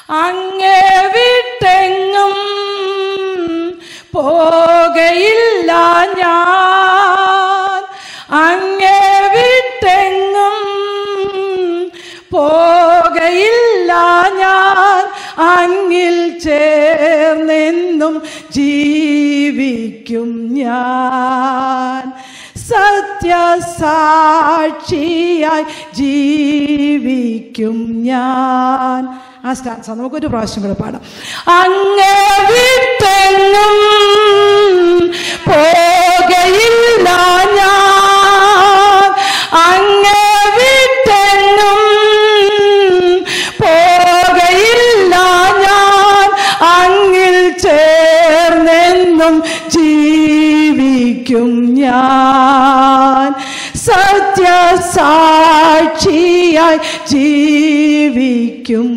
അങ്ങേ വിട്ടെങ്ങും പോകയില്ല ഞാൻ അങ്ങേ വിട്ടെങ്ങും പോകയില്ല ഞാൻ അങ്ങിൽ ചേർന്നെന്നും ജീവിക്കും ഞാൻ സത്യസാക്ഷിയായി ജീവിക്കും ഞാൻ ആ സ്റ്റാൻസ് നമുക്കൊരു പ്രാവശ്യം കൂടെ പാടാം അങ്ങേ വിട്ടെങ്ങും പോകയില്ല ഞാൻ അങ്ങേ വിട്ടെങ്ങും പോകയില്ല ഞാൻ അങ്ങിൽ ചേർന്നെന്നും ജീവിക്കും ഞാൻ സത്യസാക്ഷിയായി ജീവിക്കും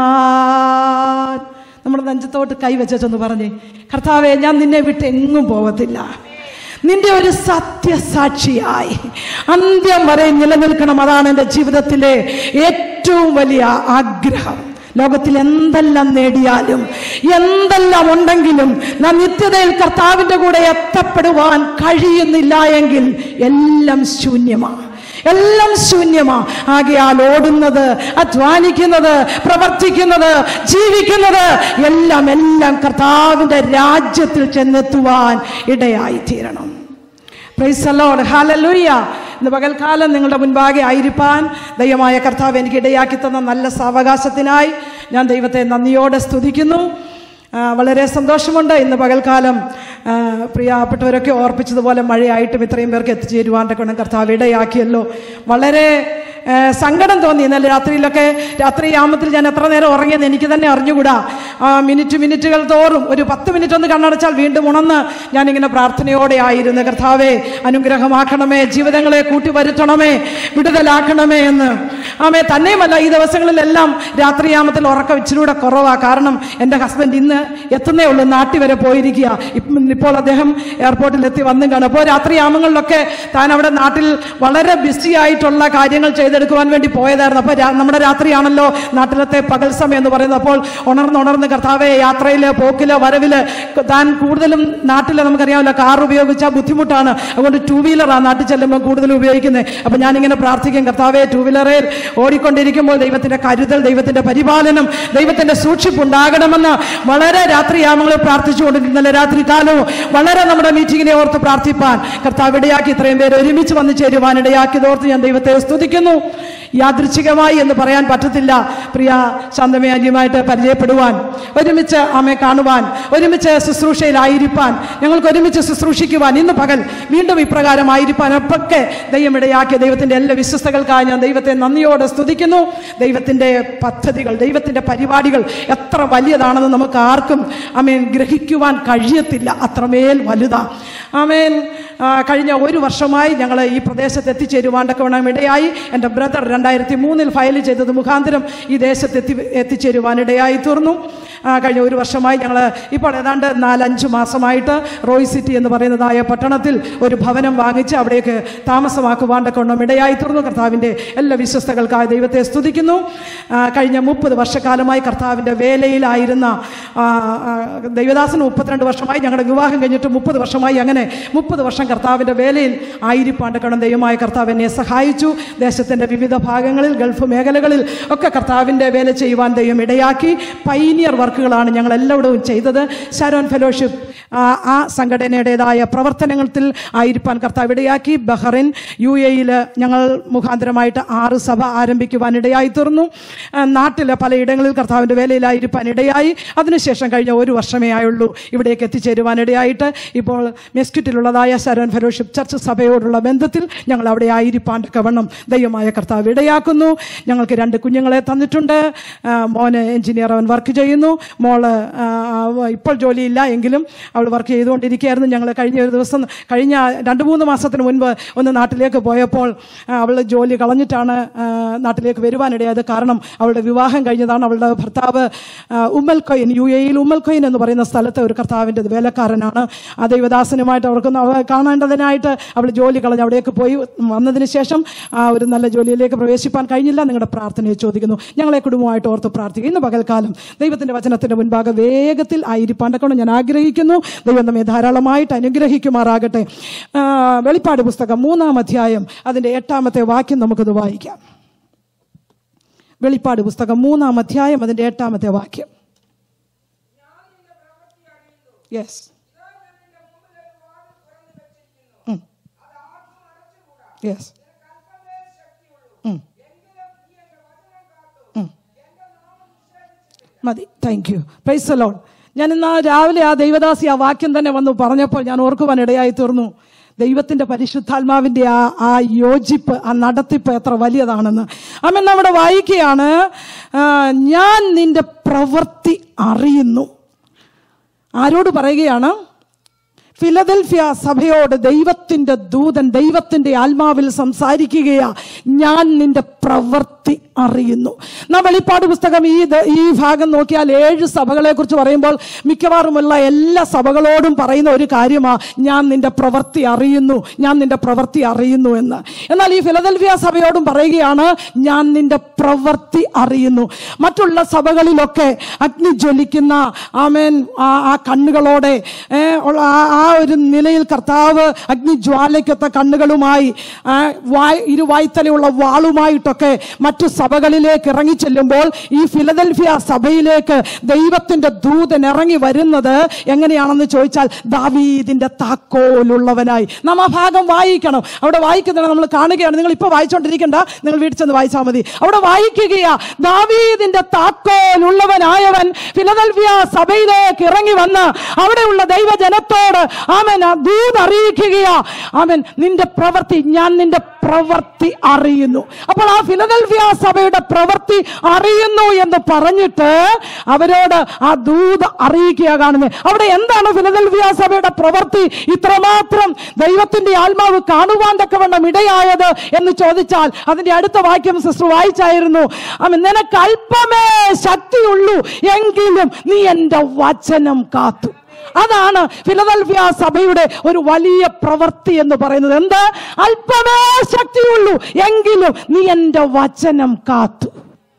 ഞാൻ നമ്മുടെ നെഞ്ചത്തോട്ട് കൈവച്ചെന്ന് പറഞ്ഞേ കർത്താവെ ഞാൻ നിന്നെ വിട്ട് എങ്ങും പോകത്തില്ല നിന്റെ ഒരു സത്യസാക്ഷിയായി അന്ത്യം വരെ നിലനിൽക്കണം അതാണ് എൻ്റെ ജീവിതത്തിലെ ഏറ്റവും വലിയ ആഗ്രഹം ലോകത്തിൽ എന്തെല്ലാം നേടിയാലും എന്തെല്ലാം ഉണ്ടെങ്കിലും നാം നിത്യതയിൽ കർത്താവിൻ്റെ കൂടെ എത്തപ്പെടുവാൻ കഴിയുന്നില്ല എങ്കിൽ എല്ലാം ശൂന്യമാണ് എല്ലാം ശൂന്യമാ ആകയാൽ ഓടുന്നത് അധ്വാനിക്കുന്നത് പ്രവർത്തിക്കുന്നത് ജീവിക്കുന്നത് എല്ലാം എല്ലാം കർത്താവിൻ്റെ രാജ്യത്തിൽ ചെന്നെത്തുവാൻ ഇടയായി തീരണം പ്രൈസ് ലോഡ് ഹാലലൂയ ഇന്ന് പകൽക്കാലം നിങ്ങളുടെ മുൻപാകെ ആയിരിക്കാൻ ദൈവമായ കർത്താവ് എനിക്ക് ഇടയാക്കി തന്ന നല്ല സാവകാശത്തിനായി ഞാൻ ദൈവത്തെ നന്ദിയോടെ സ്തുതിക്കുന്നു ആ, വളരെ സന്തോഷമുണ്ട് ഇന്ന് പകൽക്കാലം ആ, പ്രിയപ്പെട്ടവരൊക്കെ ഓർപ്പിച്ചതുപോലെ മഴയായിട്ടും ഇത്രയും പേർക്ക് എത്തിച്ചേരുവാൻ്റെ ഗുണം കർത്താവ് ഇടയാക്കിയല്ലോ വളരെ ആ, സങ്കടം തോന്നി ഇന്നലെ രാത്രിയിലൊക്കെ രാത്രി യാമത്തിൽ ഞാൻ എത്ര നേരം ഉറങ്ങിയെന്ന് എനിക്ക് തന്നെ അറിഞ്ഞുകൂടാ ആ, മിനിറ്റ് മിനിറ്റുകൾ തോറും ഒരു പത്ത് മിനിറ്റ് ഒന്ന് കണ്ണടച്ചാൽ വീണ്ടും ഉണർന്ന് ഞാനിങ്ങനെ പ്രാർത്ഥനയോടെ ആയിരുന്നു കർത്താവെ അനുഗ്രഹമാക്കണമേ ജീവിതങ്ങളെ കൂട്ടി വരുത്തണമേ വിടുതലാക്കണമേ എന്ന് ആമേ തന്നെയുമല്ല ഈ ദിവസങ്ങളിലെല്ലാം രാത്രിയാമത്തിൽ ഉറക്കം ഇച്ചിരൂടെ കുറവാ കാരണം എൻ്റെ ഹസ്ബൻഡ് ഇന്ന് എത്തുന്നേ ഉള്ളൂ നാട്ടിൽ വരെ പോയിരിക്കുക ഇപ്പം ഇപ്പോൾ അദ്ദേഹം എയർപോർട്ടിൽ എത്തി വന്നും കാണും അപ്പോൾ രാത്രിയാമങ്ങളിലൊക്കെ താൻ അവിടെ നാട്ടിൽ വളരെ ബിസി ആയിട്ടുള്ള കാര്യങ്ങൾ ചെയ്തെടുക്കുവാൻ വേണ്ടി പോയതായിരുന്നു അപ്പോൾ നമ്മുടെ രാത്രിയാണല്ലോ നാട്ടിലത്തെ പകൽ സമയം എന്ന് പറയുന്നത് അപ്പോൾ ഉണർന്ന് ഉണർന്ന് കർത്താവെ യാത്രയിൽ പോക്കില് വരവില് താൻ കൂടുതലും നാട്ടിൽ നമുക്കറിയാമല്ലോ കാർ ഉപയോഗിച്ചാൽ ബുദ്ധിമുട്ടാണ് അതുകൊണ്ട് ടൂ വീലറാണ് നാട്ടിൽ ചെല്ലുമ്പോൾ കൂടുതൽ ഉപയോഗിക്കുന്നത് അപ്പം ഞാനിങ്ങനെ പ്രാർത്ഥിക്കും കർത്താവെ ടൂ വീലറിൽ ഓടിക്കൊണ്ടിരിക്കുമ്പോൾ ദൈവത്തിന്റെ കരുതൽ ദൈവത്തിന്റെ പരിപാലനം ദൈവത്തിന്റെ സൂക്ഷിപ്പ് ഉണ്ടാകണമെന്ന് വളരെ രാത്രിയാമങ്ങളിൽ പ്രാർത്ഥിച്ചുകൊണ്ട് ഇന്നലെ രാത്രി കാലവും വളരെ നമ്മുടെ മീറ്റിങ്ങിനെ ഓർത്ത് പ്രാർത്ഥിപ്പാൻ കർത്താവ് ഇടയാക്കി ഇത്രയും പേര് ഒരുമിച്ച് വന്നു ചേരുവാൻ ഇടയാക്കിയത് ഓർത്ത് ഞാൻ ദൈവത്തെ സ്തുതിക്കുന്നു യാദൃച്ഛികമായി എന്ന് പറയാൻ പറ്റത്തില്ല പ്രിയ ശാന്തമയാന്യമായിട്ട് പരിചയപ്പെടുവാൻ ഒരുമിച്ച് അമ്മയെ കാണുവാൻ ഒരുമിച്ച് ശുശ്രൂഷയിലായിരിക്കാൻ ഞങ്ങൾക്ക് ഒരുമിച്ച് ശുശ്രൂഷിക്കുവാൻ ഇന്ന് പകൽ വീണ്ടും ഇപ്രകാരമായിരിക്കാൻ അപ്പൊക്കെ ദൈവം ഇടയാക്കിയ ദൈവത്തിന്റെ എല്ലാ വിശ്വസ്തകൾക്കായി ഞാൻ ദൈവത്തെ നന്ദിയോടെ സ്തുതിക്കുന്നു ദൈവത്തിന്റെ പദ്ധതികൾ ദൈവത്തിന്റെ പരിപാടികൾ എത്ര വലിയതാണെന്ന് നമുക്ക് ആർക്കും അമേൻ ഗ്രഹിക്കുവാൻ കഴിയത്തില്ല അത്രമേൽ വലുതാ ആമേൻ ആ, കഴിഞ്ഞ ഒരു വർഷമായി ഞങ്ങൾ ഈ പ്രദേശത്ത് എത്തിച്ചേരുവാണ്ടൊക്കെ വേണം ഇടയായി എൻ്റെ ബ്രദർ രണ്ടായിരത്തി മൂന്നിൽ ഫയൽ ചെയ്തത് മുഖാന്തരം ഈ ദേശത്ത് എത്തി എത്തിച്ചേരുവാൻ ഇടയായി തീർന്നു ആ, കഴിഞ്ഞ ഒരു വർഷമായി ഞങ്ങൾ ഇപ്പോൾ ഏതാണ്ട് നാലഞ്ച് മാസമായിട്ട് റോയ് സിറ്റി എന്ന് പറയുന്നതായ പട്ടണത്തിൽ ഒരു ഭവനം വാങ്ങിച്ച് അവിടേക്ക് താമസമാക്കുവാണ്ടൊക്കെ ഉണ്ണം ഇടയായി തീർന്നു കർത്താവിൻ്റെ എല്ലാ വിശ്വസ്തകൾക്കായി ദൈവത്തെ സ്തുതിക്കുന്നു ആ, കഴിഞ്ഞ മുപ്പത് വർഷക്കാലമായി കർത്താവിൻ്റെ വേലയിലായിരുന്ന ആ, ആ, ദൈവദാസന് മുപ്പത്തിരണ്ട് വർഷമായി ഞങ്ങളുടെ വിവാഹം കഴിഞ്ഞിട്ട് മുപ്പത് വർഷമായി അങ്ങനെ മുപ്പത് വർഷം കർത്താവിൻ്റെ വേലയിൽ ആയിരിപ്പാണ്ടക്കണം ദൈവമായ കർത്താവ് എന്നെ സഹായിച്ചു ദേശത്തിൻ്റെ വിവിധ ഭാഗങ്ങളിൽ ഗൾഫ് മേഖലകളിൽ ഒക്കെ കർത്താവിൻ്റെ വേല ചെയ്യുവാൻ ദൈവം ഇടയാക്കി പൈനിയർ വർക്കുകളാണ് ഞങ്ങൾ എല്ലായിടവും ചെയ്തത് ശരോൻ ഫെലോഷിപ്പ് ആ ആ സംഘടനയുടേതായ പ്രവർത്തനത്തിൽ ആയിരിക്കാൻ കർത്താവ് ഇടയാക്കി ബഹ്റിൻ യു എയിൽ ഞങ്ങൾ മുഖാന്തരമായിട്ട് ആറ് സഭ ആരംഭിക്കുവാൻ ഇടയായി തീർന്നു ആ, നാട്ടിലെ പലയിടങ്ങളിൽ കർത്താവിൻ്റെ വേലയിലായിരിക്കാൻ ഇടയായി അതിനുശേഷം കഴിഞ്ഞ ഒരു വർഷമേ ആയുള്ളൂ ഇവിടേക്ക് എത്തിച്ചേരുവാൻ ഇടയായിട്ട് ഇപ്പോൾ മെസ്കിറ്റിലുള്ളതായ ശരൺ ഫെലോഷിപ്പ് ചർച്ച് സഭയോടുള്ള ബന്ധത്തിൽ ഞങ്ങൾ അവിടെ ആയിരിപ്പാണ്ടൊക്കെ വണ്ണം ദൈവമായ കർത്താവ് ഇടയാക്കുന്നു ഞങ്ങൾക്ക് രണ്ട് കുഞ്ഞുങ്ങളെ തന്നിട്ടുണ്ട് ആ, മോന് എഞ്ചിനീയർ അവൻ വർക്ക് ചെയ്യുന്നു മോള് ആ, ഇപ്പോൾ ജോലിയില്ല എങ്കിലും അവൾ വർക്ക് ചെയ്തുകൊണ്ടിരിക്കുകയായിരുന്നു ഞങ്ങൾ കഴിഞ്ഞ ഒരു ദിവസം കഴിഞ്ഞ രണ്ട് മൂന്ന് മാസത്തിന് മുൻപ് ഒന്ന് നാട്ടിലേക്ക് പോയപ്പോൾ അവൾ ജോലി കളഞ്ഞിട്ടാണ് ആ, നാട്ടിലേക്ക് വരുവാനിടയായത് കാരണം അവളുടെ വിവാഹം കഴിഞ്ഞതാണ് അവളുടെ ഭർത്താവ് ആ, ഉമ്മൽ കൊയിൻ യു എയിൽ ഉമ്മൽ കൊയിൻ എന്ന് പറയുന്ന സ്ഥലത്തെ ഒരു കർത്താവിൻ്റെ വേലക്കാരനാണ് ആ ദൈവദാസനുമായിട്ട് അവർക്ക് അവ- കാണേണ്ടതിനായിട്ട് അവൾ ജോലി കളഞ്ഞ് അവിടേക്ക് പോയി വന്നതിന് ശേഷം ആ ഒരു നല്ല ജോലിയിലേക്ക് പ്രവേശിപ്പാൻ കഴിഞ്ഞില്ല നിങ്ങളുടെ പ്രാർത്ഥനയെ ചോദിക്കുന്നു ഞങ്ങളെ കുടുംബമായിട്ട് ഓർത്ത് പ്രാർത്ഥിക്കും ഇന്ന് പകൽക്കാലം ദൈവത്തിന്റെ വചനത്തിന്റെ മുൻപാകെ വേഗത്തിൽ ആയിരിക്കാൻ കൊണ്ട് ഞാൻ ആഗ്രഹിക്കുന്നു ദൈവം നമ്മെ ധാരാളമായിട്ട് അനുഗ്രഹിക്കുമാറാകട്ടെ ആ, വെളിപ്പാട് പുസ്തകം മൂന്നാം അധ്യായം അതിന്റെ എട്ടാമത്തെ വാക്യം നമുക്കത് വായിക്കാം വെളിപ്പാട് പുസ്തകം മൂന്നാം അധ്യായം അതിന്റെ എട്ടാമത്തെ വാക്യം യെസ് യെസ് മതി താങ്ക് യു പ്രൈസ് ലോൺ ഞാൻ ഇന്ന് ആ രാവിലെ ആ ദൈവദാസി ആ വാക്യം തന്നെ വന്നു പറഞ്ഞപ്പോൾ ഞാൻ ഓർക്കുവാൻ ഇടയായി തീർന്നു ദൈവത്തിന്റെ പരിശുദ്ധാത്മാവിന്റെ ആ ആ യോജിപ്പ് ആ നടത്തിപ്പ് എത്ര വലിയതാണെന്ന് അമ്മ നമ്മുടെ വായിക്കുകയാണ് ആ, ഞാൻ നിന്റെ പ്രവൃത്തി അറിയുന്നു ആരോട് പറയുകയാണ് ഫിലദൽഫിയ സഭയോട് ദൈവത്തിന്റെ ദൂതൻ ദൈവത്തിന്റെ ആത്മാവിൽ സംസാരിക്കുകയാ ഞാൻ നിന്റെ പ്രവൃത്തി അറിയുന്നു നാം വെളിപ്പാട് പുസ്തകം ഈ ദ- ഈ ഭാഗം നോക്കിയാൽ ഏഴ് സഭകളെ കുറിച്ച് പറയുമ്പോൾ മിക്കവാറുമുള്ള എല്ലാ സഭകളോടും പറയുന്ന ഒരു കാര്യമാ ഞാൻ നിന്റെ പ്രവൃത്തി അറിയുന്നു ഞാൻ നിന്റെ പ്രവൃത്തി അറിയുന്നു എന്ന് എന്നാൽ ഈ ഫിലദൽഫിയ സഭയോടും പറയുകയാണ് ഞാൻ നിന്റെ പ്രവൃത്തി അറിയുന്നു മറ്റുള്ള സഭകളിലൊക്കെ അഗ്നി ജ്വലിക്കുന്ന ആമേൻ ആ ആ കണ്ണുകളോടെ ഏ, ഉള്ള ആ- ആ ഒരു നിലയിൽ കർത്താവ് അഗ്നിജ്വാലയ്ക്കൊത്ത കണ്ണുകളുമായി ആ, വായ് ഇരുവായ്ത്തലയുള്ള വാളുമായിട്ടൊക്കെ മറ്റു സഭകളിലേക്ക് ഇറങ്ങി ചെല്ലുമ്പോൾ ഈ ഫിലദൽഫിയ സഭയിലേക്ക് ദൈവത്തിന്റെ ദൂതൻ ഇറങ്ങി വരുന്നത് എങ്ങനെയാണെന്ന് ചോദിച്ചാൽ ദാവീദിന്റെ താക്കോലുള്ളവനായി നാം ആ ഭാഗം വായിക്കണം അവിടെ വായിക്കുന്നത് നമ്മൾ കാണുകയാണ് നിങ്ങൾ ഇപ്പൊ വായിച്ചോണ്ടിരിക്കണ്ട നിങ്ങൾ വീട്ടിൽ ചെന്ന് വായിച്ചാൽ മതി അവിടെ വായിക്കുകയാ ദാവീദിന്റെ താക്കോലുള്ളവനായവൻ ഫിലദൽഫിയ സഭയിലേക്ക് ഇറങ്ങി വന്ന് അവിടെയുള്ള ദൈവജനത്തോട് ആമൻ ആ ദൂത് അറിയിക്കുകയാ ആമൻ നിന്റെ പ്രവൃത്തി ഞാൻ നിന്റെ പ്രവൃത്തി അറിയുന്നു അപ്പോൾ ആ ഫിലദൽഫിയ സഭയുടെ പ്രവൃത്തി അറിയുന്നു എന്ന് പറഞ്ഞിട്ട് അവരോട് ആ ദൂത് അറിയിക്കുക കാണുന്നത് അവിടെ എന്താണ് ഫിലദൽഫിയ സഭയുടെ പ്രവൃത്തി ഇത്രമാത്രം ദൈവത്തിന്റെ ആത്മാവ് കാണുവാൻ തക്കവണ്ണം ഇടയായത് എന്ന് ചോദിച്ചാൽ അതിന്റെ അടുത്ത വാക്യം സിസ്റ്റർ വായിച്ചായിരുന്നു ആമൻ നിനക്ക് അല്പമേ ശക്തിയുള്ളൂ എങ്കിലും നീ എന്റെ വചനം കാത്തു അതാണ് ഫിലദൽഫിയ സഭയുടെ ഒരു വലിയ പ്രവൃത്തി എന്ന് പറയുന്നത് എന്ത് അല്പമേ ശക്തിയുള്ളൂ എങ്കിലും നീ എന്റെ വചനം കാത്തു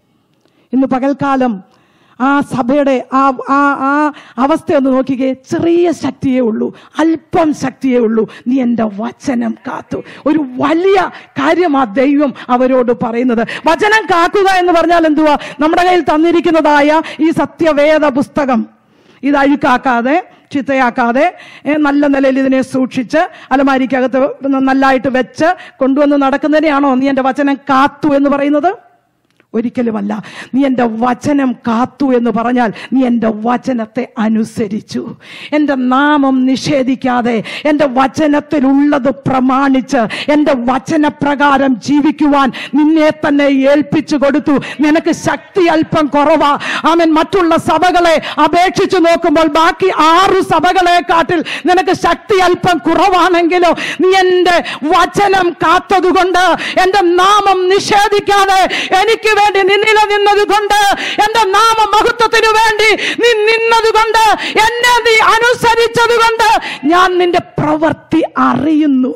ഇന്ന് പകൽക്കാലം ആ സഭയുടെ ആ ആ ആ അവസ്ഥയൊന്ന് നോക്കിക്കേ ചെറിയ ശക്തിയേ ഉള്ളൂ അല്പം ശക്തിയേ ഉള്ളൂ നീ എൻ്റെ വചനം കാത്തു ഒരു വലിയ കാര്യമാ ദൈവം അവരോട് പറയുന്നത് വചനം കാക്കുക എന്ന് പറഞ്ഞാൽ എന്തുവാ നമ്മുടെ കയ്യിൽ തന്നിരിക്കുന്നതായ ഈ സത്യവേദ പുസ്തകം ഇത് അഴുക്കാക്കാതെ ചിത്തയാക്കാതെ ഏ, നല്ല നിലയിൽ ഇതിനെ സൂക്ഷിച്ച് അലമാരിക്കകത്ത് നല്ലതായിട്ട് വെച്ച് കൊണ്ടുവന്ന് നടക്കുന്നതിനെയാണോ നീ എൻ്റെ വചനം കാത്തു എന്ന് പറയുന്നത് ഒരിക്കലുമല്ല നീ എൻ്റെ വചനം കാത്തു എന്ന് പറഞ്ഞാൽ നീ എൻ്റെ വചനത്തെ അനുസരിച്ചു എൻ്റെ നാമം നിഷേധിക്കാതെ എൻ്റെ വചനത്തിലുള്ളത് പ്രമാണിച്ച് എൻ്റെ വചനപ്രകാരം ജീവിക്കുവാൻ നിന്നെ തന്നെ ഏൽപ്പിച്ചു കൊടുത്തു നിനക്ക് ശക്തി അല്പം കുറവാ അവൻ മറ്റുള്ള സഭകളെ അപേക്ഷിച്ച് നോക്കുമ്പോൾ ബാക്കി ആറു സഭകളെക്കാട്ടിൽ നിനക്ക് ശക്തി അല്പം കുറവാണെങ്കിലോ നീ എൻ്റെ വചനം കാത്തതുകൊണ്ട് എൻ്റെ നാമം നിഷേധിക്കാതെ എനിക്ക് വേണ്ടി നീ നിലനിന്നത് കൊണ്ട് എന്റെ നാമ മഹത്വത്തിന് വേണ്ടി നീ നിന്നത് കൊണ്ട് എന്നെ നീ അനുസരിച്ചത് കൊണ്ട് ഞാൻ നിന്റെ പ്രവൃത്തി അറിയുന്നു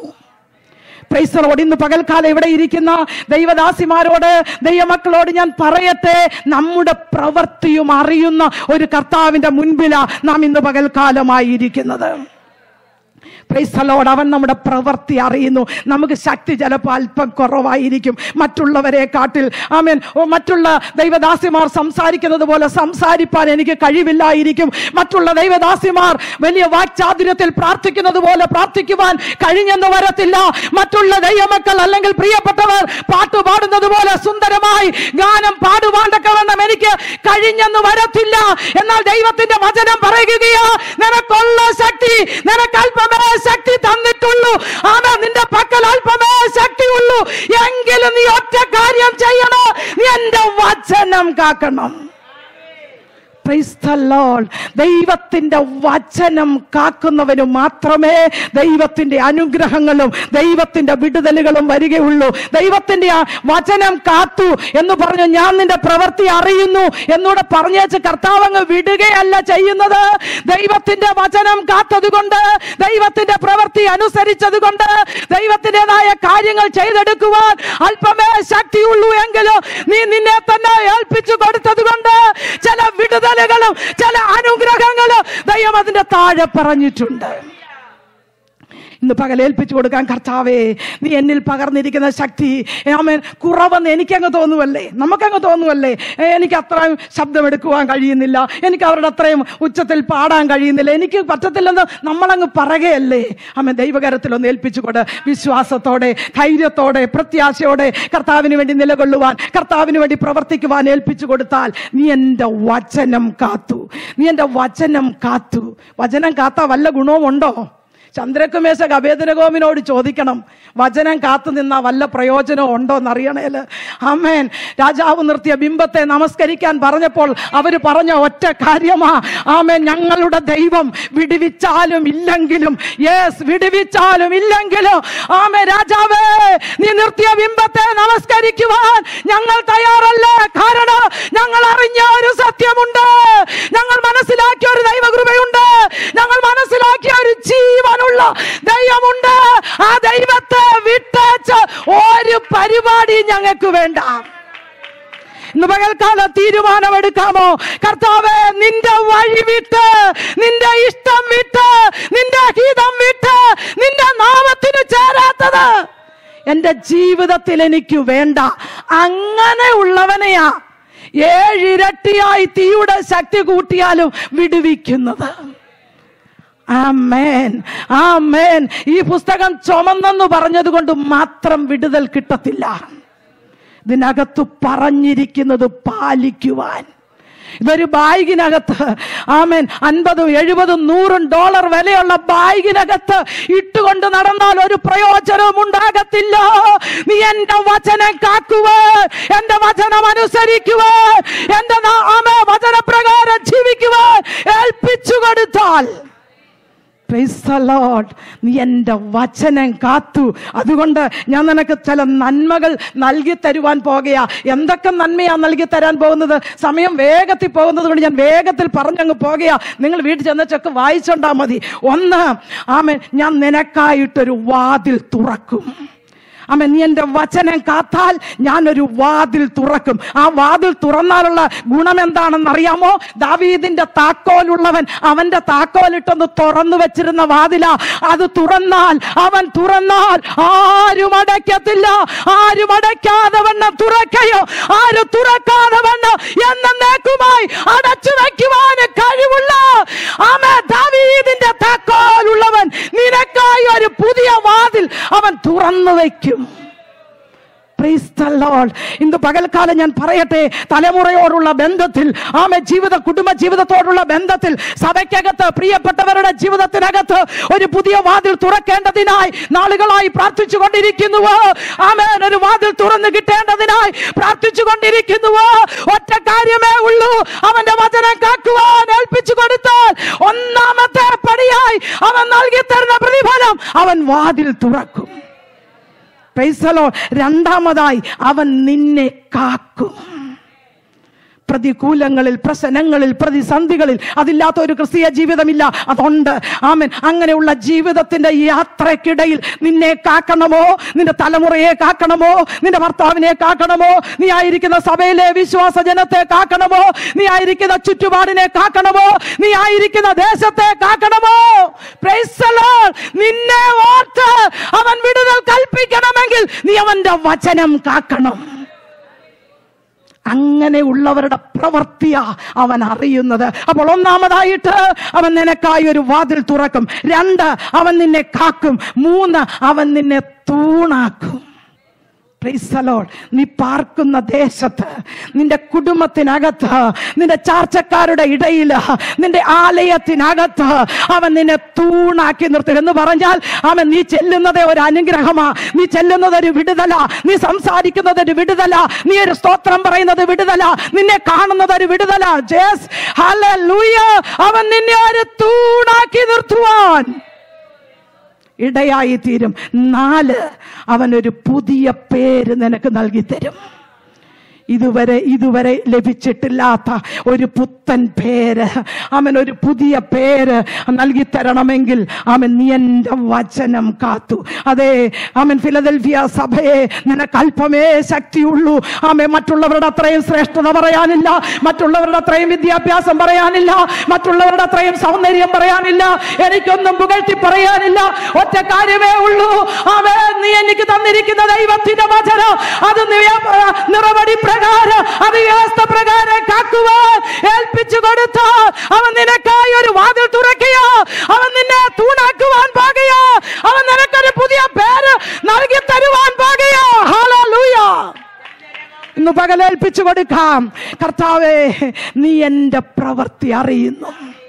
പ്രൈസറോട് ഇന്ന് പകൽക്കാലം ഇവിടെ ഇരിക്കുന്ന ദൈവദാസിമാരോട് ദൈവമക്കളോട് ഞാൻ പറയട്ടെ നമ്മുടെ പ്രവൃത്തിയും അറിയുന്ന ഒരു കർത്താവിന്റെ മുൻപിലാ നാം ഇന്ന് പകൽക്കാലമായി ഇരിക്കുന്നത് പ്രൈസലോട് അവൻ നമ്മുടെ പ്രവൃത്തി അറിയുന്നു നമുക്ക് ശക്തി ചിലപ്പോൾ അല്പം കുറവായിരിക്കും മറ്റുള്ളവരെ കാട്ടിൽ ആമേൻ ഓ, മറ്റുള്ള ദൈവദാസിമാർ സംസാരിക്കുന്നത് പോലെ സംസാരിപ്പാൻ എനിക്ക് കഴിവില്ലായിരിക്കും മറ്റുള്ള ദൈവദാസിമാർ വലിയ വാക്ചാതുര്യത്തിൽ പ്രാർത്ഥിക്കുന്നത് പോലെ പ്രാർത്ഥിക്കുവാൻ കഴിഞ്ഞെന്ന് വരത്തില്ല മറ്റുള്ള ദൈവമക്കൾ അല്ലെങ്കിൽ പ്രിയപ്പെട്ടവർ പാട്ട് പാടുന്നത് പോലെ സുന്ദരമായി ഗാനം പാടുവാണ്ടൊക്കെ എനിക്ക് കഴിഞ്ഞെന്ന് വരത്തില്ല എന്നാൽ ദൈവത്തിന്റെ വചനം പറയുകയാ നിനക്കുള്ള ശക്തി നിനക്ക് അല്പമേ ശക്തി തന്നിട്ടുള്ളൂ ആമേ നിന്റെ പക്കൽ അല്പമേ ശക്തിയുള്ളൂ എങ്കിലും നീ ഒറ്റ കാര്യം ചെയ്യണം നീ എന്റെ വചനം കാക്കണം Praise the Lord. ദൈവത്തിന്റെ വചനം കാക്കുന്നവന് മാത്രമേ ദൈവത്തിന്റെ അനുഗ്രഹങ്ങളും ദൈവത്തിന്റെ വിടുതലുകളും വരികയുള്ളൂ ദൈവത്തിന്റെ ആ വചനം കാത്തു എന്ന് പറഞ്ഞു ഞാൻ നിന്റെ പ്രവൃത്തി അറിയുന്നു എന്നൂടെ പറഞ്ഞേച്ച് കർത്താവ് അങ്ങ് വിടുകയല്ല ചെയ്യുന്നത് ദൈവത്തിന്റെ വചനം കാത്തതുകൊണ്ട് ദൈവത്തിന്റെ പ്രവൃത്തി അനുസരിച്ചത് കൊണ്ട് ദൈവത്തിൻ്റെതായ കാര്യങ്ങൾ ചെയ്തെടുക്കുവാൻ അല്പമേ ശക്തിയുള്ളൂ എങ്കിലും നീ നിന്നെ തന്നെ ഏൽപ്പിച്ചു കൊടുത്തത് കൊണ്ട് ചില വിടുതലുകളും ചില അനുഗ്രഹങ്ങളും ദൈവം അതിന്റെ താഴെ പറഞ്ഞിട്ടുണ്ട് ഇന്ന് പകൽ ഏൽപ്പിച്ചു കൊടുക്കാൻ കർത്താവേ നീ എന്നിൽ പകർന്നിരിക്കുന്ന ശക്തി ആമേൻ കുറവെന്ന് എനിക്കങ്ങ് തോന്നുവല്ലേ നമുക്കങ്ങ് തോന്നുവല്ലേ ഏ, എനിക്ക് അത്രയും ശബ്ദമെടുക്കുവാൻ കഴിയുന്നില്ല എനിക്ക് അവരുടെ അത്രയും ഉച്ചത്തിൽ പാടാൻ കഴിയുന്നില്ല എനിക്ക് പറ്റത്തില്ലെന്ന് നമ്മളങ്ങ് പറയുകയല്ലേ ആമേൻ ദൈവകരത്തിലൊന്ന് ഏൽപ്പിച്ചു കൊട് വിശ്വാസത്തോടെ ധൈര്യത്തോടെ പ്രത്യാശയോടെ കർത്താവിന് വേണ്ടി നിലകൊള്ളുവാൻ കർത്താവിന് വേണ്ടി പ്രവർത്തിക്കുവാൻ ഏൽപ്പിച്ചു കൊടുത്താൽ നീ എൻ്റെ വചനം കാത്തു നീ എൻ്റെ വചനം കാത്തു വചനം കാത്താ വല്ല ഗുണവും ഉണ്ടോ ചന്ദ്രകുമേശ ഗവേദനഗോമിനോട് ചോദിക്കണം വചനം കാത്തു നിന്ന വല്ല പ്രയോജനം ഉണ്ടോ എന്നറിയണേല് അമ്മേൻ രാജാവ് നിർത്തിയ ബിംബത്തെ നമസ്കരിക്കാൻ പറഞ്ഞപ്പോൾ അവര് പറഞ്ഞ ഒറ്റ കാര്യമാ ആമേൻ ഞങ്ങളുടെ ദൈവം വിടുവിച്ചാലും ഇല്ലെങ്കിലും യെസ് വിടുവിച്ചാലും ഇല്ലെങ്കിലും ആമേ രാജാവേ നീ നിർത്തിയ ബിംബത്തെ നമസ്കരിക്കുവാൻ ഞങ്ങൾ തയ്യാറല്ല കാരണം ഞങ്ങൾ അറിഞ്ഞ ഒരു സത്യമുണ്ട് ഞങ്ങൾ മനസ്സിലാക്കിയ ഒരു ദൈവകൃപയുണ്ട് ഞങ്ങൾ മനസ്സിലാക്കിയ ഒരു ജീവനുള്ള ദൈവമുണ്ട് ആ ദൈവത്തെ വിട്ടേച്ച് ഒരു പരിപാടി ഞങ്ങൾക്ക് വേണ്ട ഇന്ന് പകൽക്കാലം തീരുമാനമെടുക്കാമോ കർത്താവെ നിന്റെ വഴി വിട്ട് നിന്റെ ഇഷ്ടം വിട്ട് നിന്റെ ഹിതം വിട്ട് നിന്റെ നാമത്തിന് ചേരാത്തത് എന്റെ ജീവിതത്തിൽ എനിക്ക് വേണ്ട അങ്ങനെ ഉള്ളവനെയാ ഏഴിരട്ടിയായി തീയുടെ ശക്തി കൂട്ടിയാലും വിടുവിക്കുന്നത് ആമേൻ ആമേൻ ഈ പുസ്തകം ചുമന്നെന്ന് പറഞ്ഞത് കൊണ്ട് മാത്രം വിടുതൽ കിട്ടത്തില്ല ഇതിനകത്ത് പറഞ്ഞിരിക്കുന്നത് പാലിക്കുവാൻ ഇതൊരു ബാഗിനകത്ത് ആമേൻ അൻപതും എഴുപതും നൂറും ഡോളർ വിലയുള്ള ബാഗിനകത്ത് ഇട്ടുകൊണ്ട് നടന്നാൽ ഒരു പ്രയോജനവും ഉണ്ടാകത്തില്ല നീ എന്റെ വചനം കാക്കുക എന്റെ വചനം അനുസരിക്കുക എന്റെ നാ- ആമേ വചനപ്രകാരം ജീവിക്കുക ഏൽപ്പിച്ചു കൊടുത്താൽ Praise the Lord. നീ എൻ്റെ വചനം കാത്തു അതുകൊണ്ട് ഞാൻ നിനക്ക് ചില നന്മകൾ നൽകി തരുവാൻ പോകുകയാ എന്തൊക്കെ നന്മയാ നൽകി തരാൻ പോകുന്നത് സമയം വേഗത്തിൽ പോകുന്നത് കൊണ്ട് ഞാൻ വേഗത്തിൽ പറഞ്ഞങ്ങ് പോകുകയാ നിങ്ങൾ വീട്ടിൽ ചെന്ന ചെക്ക് വായിച്ചോണ്ടാ മതി ഒന്ന് ആമൻ ഞാൻ നിനക്കായിട്ടൊരു വാതിൽ തുറക്കും അമ്മ നീ എൻ്റെ വചനം കാത്താൽ ഞാനൊരു വാതിൽ തുറക്കും ആ വാതിൽ തുറന്നാലുള്ള ഗുണം എന്താണെന്ന് അറിയാമോ ദാവീദിന്റെ താക്കോലുള്ളവൻ അവന്റെ താക്കോലിട്ടൊന്ന് തുറന്നു വെച്ചിരുന്ന വാതില അത് തുറന്നാൽ അവൻ തുറന്നാൽ ആരും അടയ്ക്കത്തില്ല ആരും അടയ്ക്കാതെ വണ്ണം തുറക്കയോ ആരും തുറക്കാതെ വണ്ണം എന്നേക്കുമായി അടച്ചു വെക്കുവാൻ കഴിവുള്ള ആമ ദാവീദിന്റെ താക്കോലുള്ളവൻ നിനക്കായി ഒരു പുതിയ വാതിൽ അവൻ തുറന്നു വയ്ക്കും Praise the Lord. ഇന്ന് പകൽക്കാലം ഞാൻ പറയട്ടെ തലമുറയോടുള്ള ബന്ധത്തിൽ ആമെ ജീവിത കുടുംബ ജീവിതത്തോടുള്ള ബന്ധത്തിൽ സഭയ്ക്കകത്ത് പ്രിയപ്പെട്ടവരുടെ ജീവിതത്തിനകത്ത് ഒരു പുതിയ വാതിൽ തുറക്കേണ്ടതിനായി നാളുകളായി പ്രാർത്ഥിച്ചു കൊണ്ടിരിക്കുന്നുവോ ആമേൻ ഒരു വാതിൽ തുറന്നു കിട്ടേണ്ടതിനായി പ്രാർത്ഥിച്ചു കൊണ്ടിരിക്കുന്നുവോ ഒറ്റ കാര്യമേ ഉള്ളൂ അവന്റെ വചനം കാക്കുവാൻ ഏൽപ്പിച്ചു കൊടുത്താൽ ഒന്നാമത്തെ പടിയായി അവൻ നൽകി തരുന്ന പ്രതിഫലം അവൻ വാതിൽ തുറക്കും Praise the Lord. രണ്ടാമതായി അവൻ നിന്നെ കാക്കും പ്രതികൂലങ്ങളിൽ പ്രശ്നങ്ങളിൽ പ്രതിസന്ധികളിൽ അതില്ലാത്ത ഒരു ക്രിസ്തീയ ജീവിതമില്ല അതുണ്ട് ആമൻ അങ്ങനെയുള്ള ജീവിതത്തിന്റെ ഈ യാത്രക്കിടയിൽ നിന്നെ കാക്കണമോ നിന്റെ തലമുറയെ കാക്കണമോ നിന്റെ ഭർത്താവിനെ കാക്കണമോ നീ ആയിരിക്കുന്ന സഭയിലെ വിശ്വാസ ജനത്തെ കാക്കണമോ നീ ആയിരിക്കുന്ന ചുറ്റുപാടിനെ കാക്കണമോ നീ ആയിരിക്കുന്ന ദേശത്തെ കാക്കണമോ Praise the Lord. നിന്നെ ഓർത്ത് അവൻ വിടുതൽ കൽപ്പിക്കണമെങ്കിൽ നീ അവന്റെ വചനം കാക്കണം അങ്ങനെയുള്ളവരുടെ പ്രവൃത്തിയാ അവൻ അറിയുന്നത് അപ്പോൾ ഒന്നാമതായിട്ട് അവൻ നിനക്കായി ഒരു വാതിൽ തുറക്കും രണ്ട് അവൻ നിന്നെ കാക്കും മൂന്ന് അവൻ നിന്നെ തൂണാക്കും Praise the Lord. നീ പാർക്കുന്ന ദേശത്ത് നിന്റെ കുടുംബത്തിനകത്ത് നിന്റെ ചാർച്ചക്കാരുടെ ഇടയിൽ നിന്റെ ആലയത്തിനകത്ത് അവൻ നിന്നെ തൂണാക്കി നിർത്തും എന്ന് പറഞ്ഞാൽ അവൻ നീ ചെല്ലുന്നത് ഒരു അനുഗ്രഹമാ നീ ചെല്ലുന്നത് ഒരു വിടുതല നീ സംസാരിക്കുന്നത് ഒരു വിടുതല നീ ഒരു സ്തോത്രം പറയുന്നത് വിടുതല നിന്നെ കാണുന്നത് ഒരു വിടുതല ജേസ് ഹല്ലേലൂയ അവൻ നിന്നെ ഒരു തൂണാക്കി നിർത്തുവാൻ ഇടയായി തീരും നാല് അവനൊരു പുതിയ പേര് നിനക്ക് നൽകി തരും ഇതുവരെ ഇതുവരെ ലഭിച്ചിട്ടില്ലാത്ത ഒരു പുത്തൻ പേര് അവൻ ഒരു പുതിയ പേര് നൽകി തരണമെങ്കിൽ അവൻ നീ എൻ്റെ വചനം കാത്തു അതെ അവൻ ഫിലദൽഫിയ സഭയെ നിനക്ക് അല്പമേ ശക്തിയുള്ളൂ ആമെ മറ്റുള്ളവരുടെ അത്രയും ശ്രേഷ്ഠത പറയാനില്ല മറ്റുള്ളവരുടെ അത്രയും വിദ്യാഭ്യാസം പറയാനില്ല മറ്റുള്ളവരുടെ അത്രയും സൗന്ദര്യം പറയാനില്ല എനിക്കൊന്നും പുകഴ്ത്തി പറയാനില്ല ഒറ്റ കാര്യമേ ഉള്ളൂ അവൻ നീ എനിക്ക് തന്നിരിക്കുന്ന ദൈവത്തിന്റെ വചനം അത് നിയ- നിറവടി പ്രകാരം അത് വ്യവസ്ഥ പ്രകാരം കാക്കുവാൻ ഏൽപ്പിച്ചു കൊടുത്ത് അവൻ നിനക്കായി ഒരു വാതിൽ തുറക്കുകയോ അവൻ നിന്നെ തൂണാക്കുവാൻ പാകയോ അവൻ നിനക്കൊരു പുതിയ പേര് നൽകി തരുവാൻ പാകയോ ഹാലൂയ ഇന്ന് പകലേൽപ്പിച്ചു കൊടുക്കാം കർത്താവേ നീ എൻ്റെ പ്രവൃത്തി അറിയുന്നു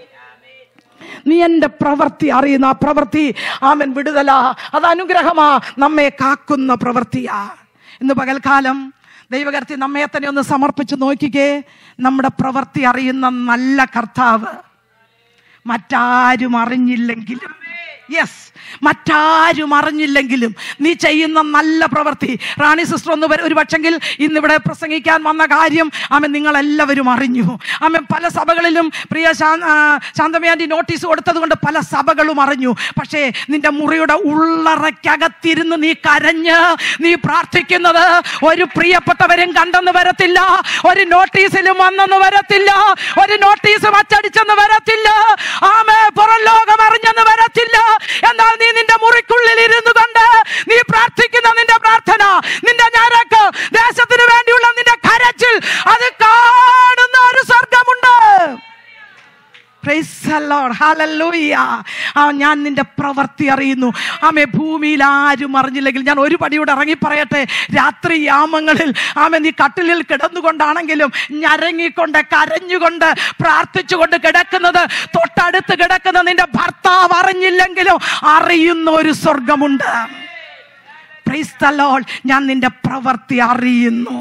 നീ എൻ്റെ പ്രവൃത്തി അറിയുന്ന ആ പ്രവൃത്തി ആമൻ വിടുതല അത് അനുഗ്രഹമാ നമ്മെ കാക്കുന്ന പ്രവൃത്തിയാ ഇന്ന് പകൽക്കാലം ദൈവകർത്തി നമ്മെ തന്നെ ഒന്ന് സമർപ്പിച്ച് നോക്കിക്കേ നമ്മുടെ പ്രവൃത്തി അറിയുന്ന നല്ല കർത്താവ് മറ്റാരും അറിഞ്ഞില്ലെങ്കിലും യെസ് മറ്റാരും അറിഞ്ഞില്ലെങ്കിലും നീ ചെയ്യുന്ന നല്ല പ്രവൃത്തി റാണി സിസ്റ്റർ ഒന്ന് വര- ഒരു പക്ഷെങ്കിൽ ഇന്നിവിടെ പ്രസംഗിക്കാൻ വന്ന കാര്യം അമ്മ നിങ്ങളെല്ലാവരും അറിഞ്ഞു അമ്മ പല സഭകളിലും പ്രിയ ശാ- ആ, ശാന്തമയാൻ്റെ നോട്ടീസ് കൊടുത്തത് കൊണ്ട് പല സഭകളും അറിഞ്ഞു പക്ഷേ നിന്റെ മുറിയുടെ ഉള്ളറയ്ക്കകത്തിരുന്ന് നീ കരഞ്ഞ് നീ പ്രാർത്ഥിക്കുന്നത് ഒരു പ്രിയപ്പെട്ടവരും കണ്ടെന്ന് വരത്തില്ല ഒരു നോട്ടീസിലും വന്നെന്ന് വരത്തില്ല ഒരു നോട്ടീസും അച്ചടിച്ചെന്ന് വരത്തില്ല ആമേ പുറം ലോകം അറിഞ്ഞെന്ന് വരത്തില്ല എന്നാൽ നീ നിന്റെ മുറിക്കുള്ളിൽ ഇരുന്നു കൊണ്ട് നീ പ്രാർത്ഥിക്കുന്ന നിന്റെ പ്രാർത്ഥന നിന്റെ ഞാനക്ക് ദേശത്തിന് വേണ്ടിയുള്ള നിന്റെ കരച്ചിൽ അത് കാണുന്ന ഒരു സ്വർഗമുണ്ട് Praise the Lord. Hallelujah. ആ ഞാൻ നിന്റെ പ്രവൃത്തി അറിയുന്നു ആമെ ഭൂമിയിൽ ആരും അറിഞ്ഞില്ലെങ്കിൽ ഞാൻ ഒരു പടിയോടെ ഇറങ്ങി പറയട്ടെ രാത്രി യാമങ്ങളിൽ ആമെ നീ കട്ടിലിൽ കിടന്നുകൊണ്ടാണെങ്കിലും ഞരങ്ങിക്കൊണ്ട് കരഞ്ഞുകൊണ്ട് പ്രാർത്ഥിച്ചുകൊണ്ട് കിടക്കുന്നത് തൊട്ടടുത്ത് കിടക്കുന്ന നിന്റെ ഭർത്താവ് അറിഞ്ഞില്ലെങ്കിലും അറിയുന്ന ഒരു സ്വർഗമുണ്ട് Praise the Lord. ഞാൻ നിന്റെ പ്രവൃത്തി അറിയുന്നു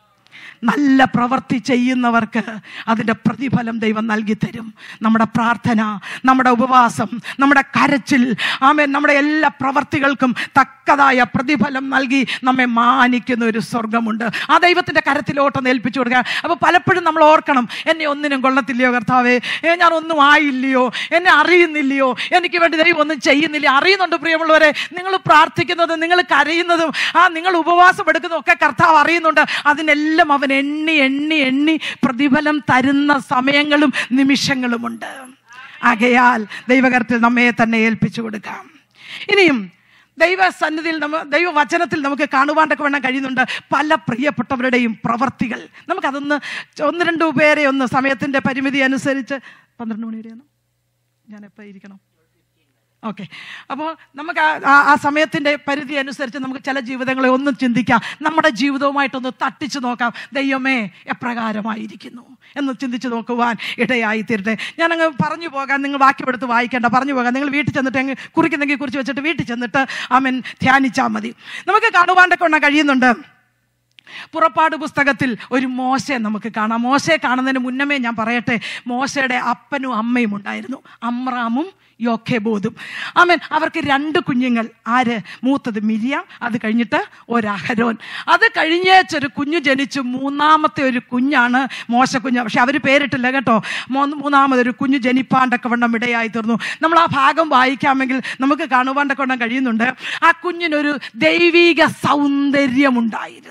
നല്ല പ്രവൃത്തി ചെയ്യുന്നവർക്ക് അതിൻ്റെ പ്രതിഫലം ദൈവം നൽകി തരും നമ്മുടെ പ്രാർത്ഥന നമ്മുടെ ഉപവാസം നമ്മുടെ കരച്ചിൽ ആമേ നമ്മുടെ എല്ലാ പ്രവർത്തികൾക്കും തക്കതായ പ്രതിഫലം നൽകി നമ്മെ മാനിക്കുന്ന ഒരു സ്വർഗമുണ്ട് ആ ദൈവത്തിൻ്റെ കരത്തിലോട്ടൊന്ന് ഏൽപ്പിച്ചു കൊടുക്കുക അപ്പോൾ പലപ്പോഴും നമ്മൾ ഓർക്കണം എന്നെ ഒന്നിനും കൊള്ളത്തില്ലയോ കർത്താവേ ഏ, ഞാൻ ഒന്നും ആയില്ലയോ എന്നെ അറിയുന്നില്ലയോ എനിക്ക് വേണ്ടി ദൈവം ഒന്നും ചെയ്യുന്നില്ല അറിയുന്നുണ്ട് പ്രിയമുള്ളവരെ നിങ്ങൾ പ്രാർത്ഥിക്കുന്നതും നിങ്ങൾ കരയുന്നതും ആ നിങ്ങൾ ഉപവാസം എടുക്കുന്നതും ഒക്കെ കർത്താവ് അറിയുന്നുണ്ട് അതിനെല്ലാം അവൻ എണ്ണി എണ്ണി എണ്ണി പ്രതിഫലം തരുന്ന സമയങ്ങളും നിമിഷങ്ങളുമുണ്ട് ആകയാൽ ദൈവകരത്തിൽ നമ്മെ തന്നെ ഏൽപ്പിച്ചു കൊടുക്കാം ഇനിയും ദൈവസന്നിധിയിൽ നമ്മ ദൈവവചനത്തിൽ നമുക്ക് കാണുവാണ്ടൊക്കെ വേണം കഴിയുന്നുണ്ട് പല പ്രിയപ്പെട്ടവരുടെയും പ്രവർത്തികൾ നമുക്കതൊന്ന് ഒന്ന് രണ്ട് പേരെ ഒന്ന് സമയത്തിൻ്റെ പരിമിതി അനുസരിച്ച് പന്ത്രണ്ട് മണി വരെയാണോ ഞാൻ എപ്പോൾ ഇരിക്കണം ഓക്കെ അപ്പോൾ നമുക്ക് ആ- ആ ആ സമയത്തിൻ്റെ പരിധി അനുസരിച്ച് നമുക്ക് ചില ജീവിതങ്ങളെ ഒന്നും ചിന്തിക്കാം നമ്മുടെ ജീവിതവുമായിട്ടൊന്ന് തട്ടിച്ച് നോക്കാം ദൈവമേ എപ്രകാരമായിരിക്കുന്നു എന്ന് ചിന്തിച്ച് നോക്കുവാൻ ഇടയായി തീരട്ടെ ഞാനങ്ങ് പറഞ്ഞു പോകാൻ നിങ്ങൾ വാക്യമെടുത്ത് വായിക്കേണ്ട പറഞ്ഞു പോകാം നിങ്ങൾ വീട്ടിൽ ചെന്നിട്ട് അങ്ങ് കുറിക്കുന്നെങ്കിൽ കുറിച്ച് വെച്ചിട്ട് വീട്ടിൽ ചെന്നിട്ട് അവൻ ധ്യാനിച്ചാൽ മതി നമുക്ക് കാണുവാണ്ടൊക്കെ ഉണ്ണ കഴിയുന്നുണ്ട് പുറപ്പാട് പുസ്തകത്തിൽ ഒരു മോശയെ നമുക്ക് കാണാം മോശയെ കാണുന്നതിന് മുന്നമേ ഞാൻ പറയട്ടെ മോശയുടെ അപ്പനും അമ്മയും ഉണ്ടായിരുന്നു അമ്രാമും യോഖേബോധും ആമേൻ അവർക്ക് രണ്ട് കുഞ്ഞുങ്ങൾ ആര് മൂത്തത് മിരിയാം അത് കഴിഞ്ഞിട്ട് ഒരഹരോൻ അത് കഴിഞ്ഞേച്ചൊരു കുഞ്ഞു ജനിച്ചു മൂന്നാമത്തെ ഒരു കുഞ്ഞാണ് മോശ കുഞ്ഞ് പക്ഷെ അവർ പേരിട്ടില്ല കേട്ടോ മൂന്ന് മൂന്നാമതൊരു കുഞ്ഞു ജനിപ്പാണ്ടൊക്കെ വണ്ണം ഇടയായി തീർന്നു നമ്മൾ ആ ഭാഗം വായിക്കാമെങ്കിൽ നമുക്ക് കാണുവാണ്ടൊക്കെ വണ്ണം കഴിയുന്നുണ്ട് ആ കുഞ്ഞിനൊരു ദൈവീക സൗന്ദര്യമുണ്ടായിരുന്നു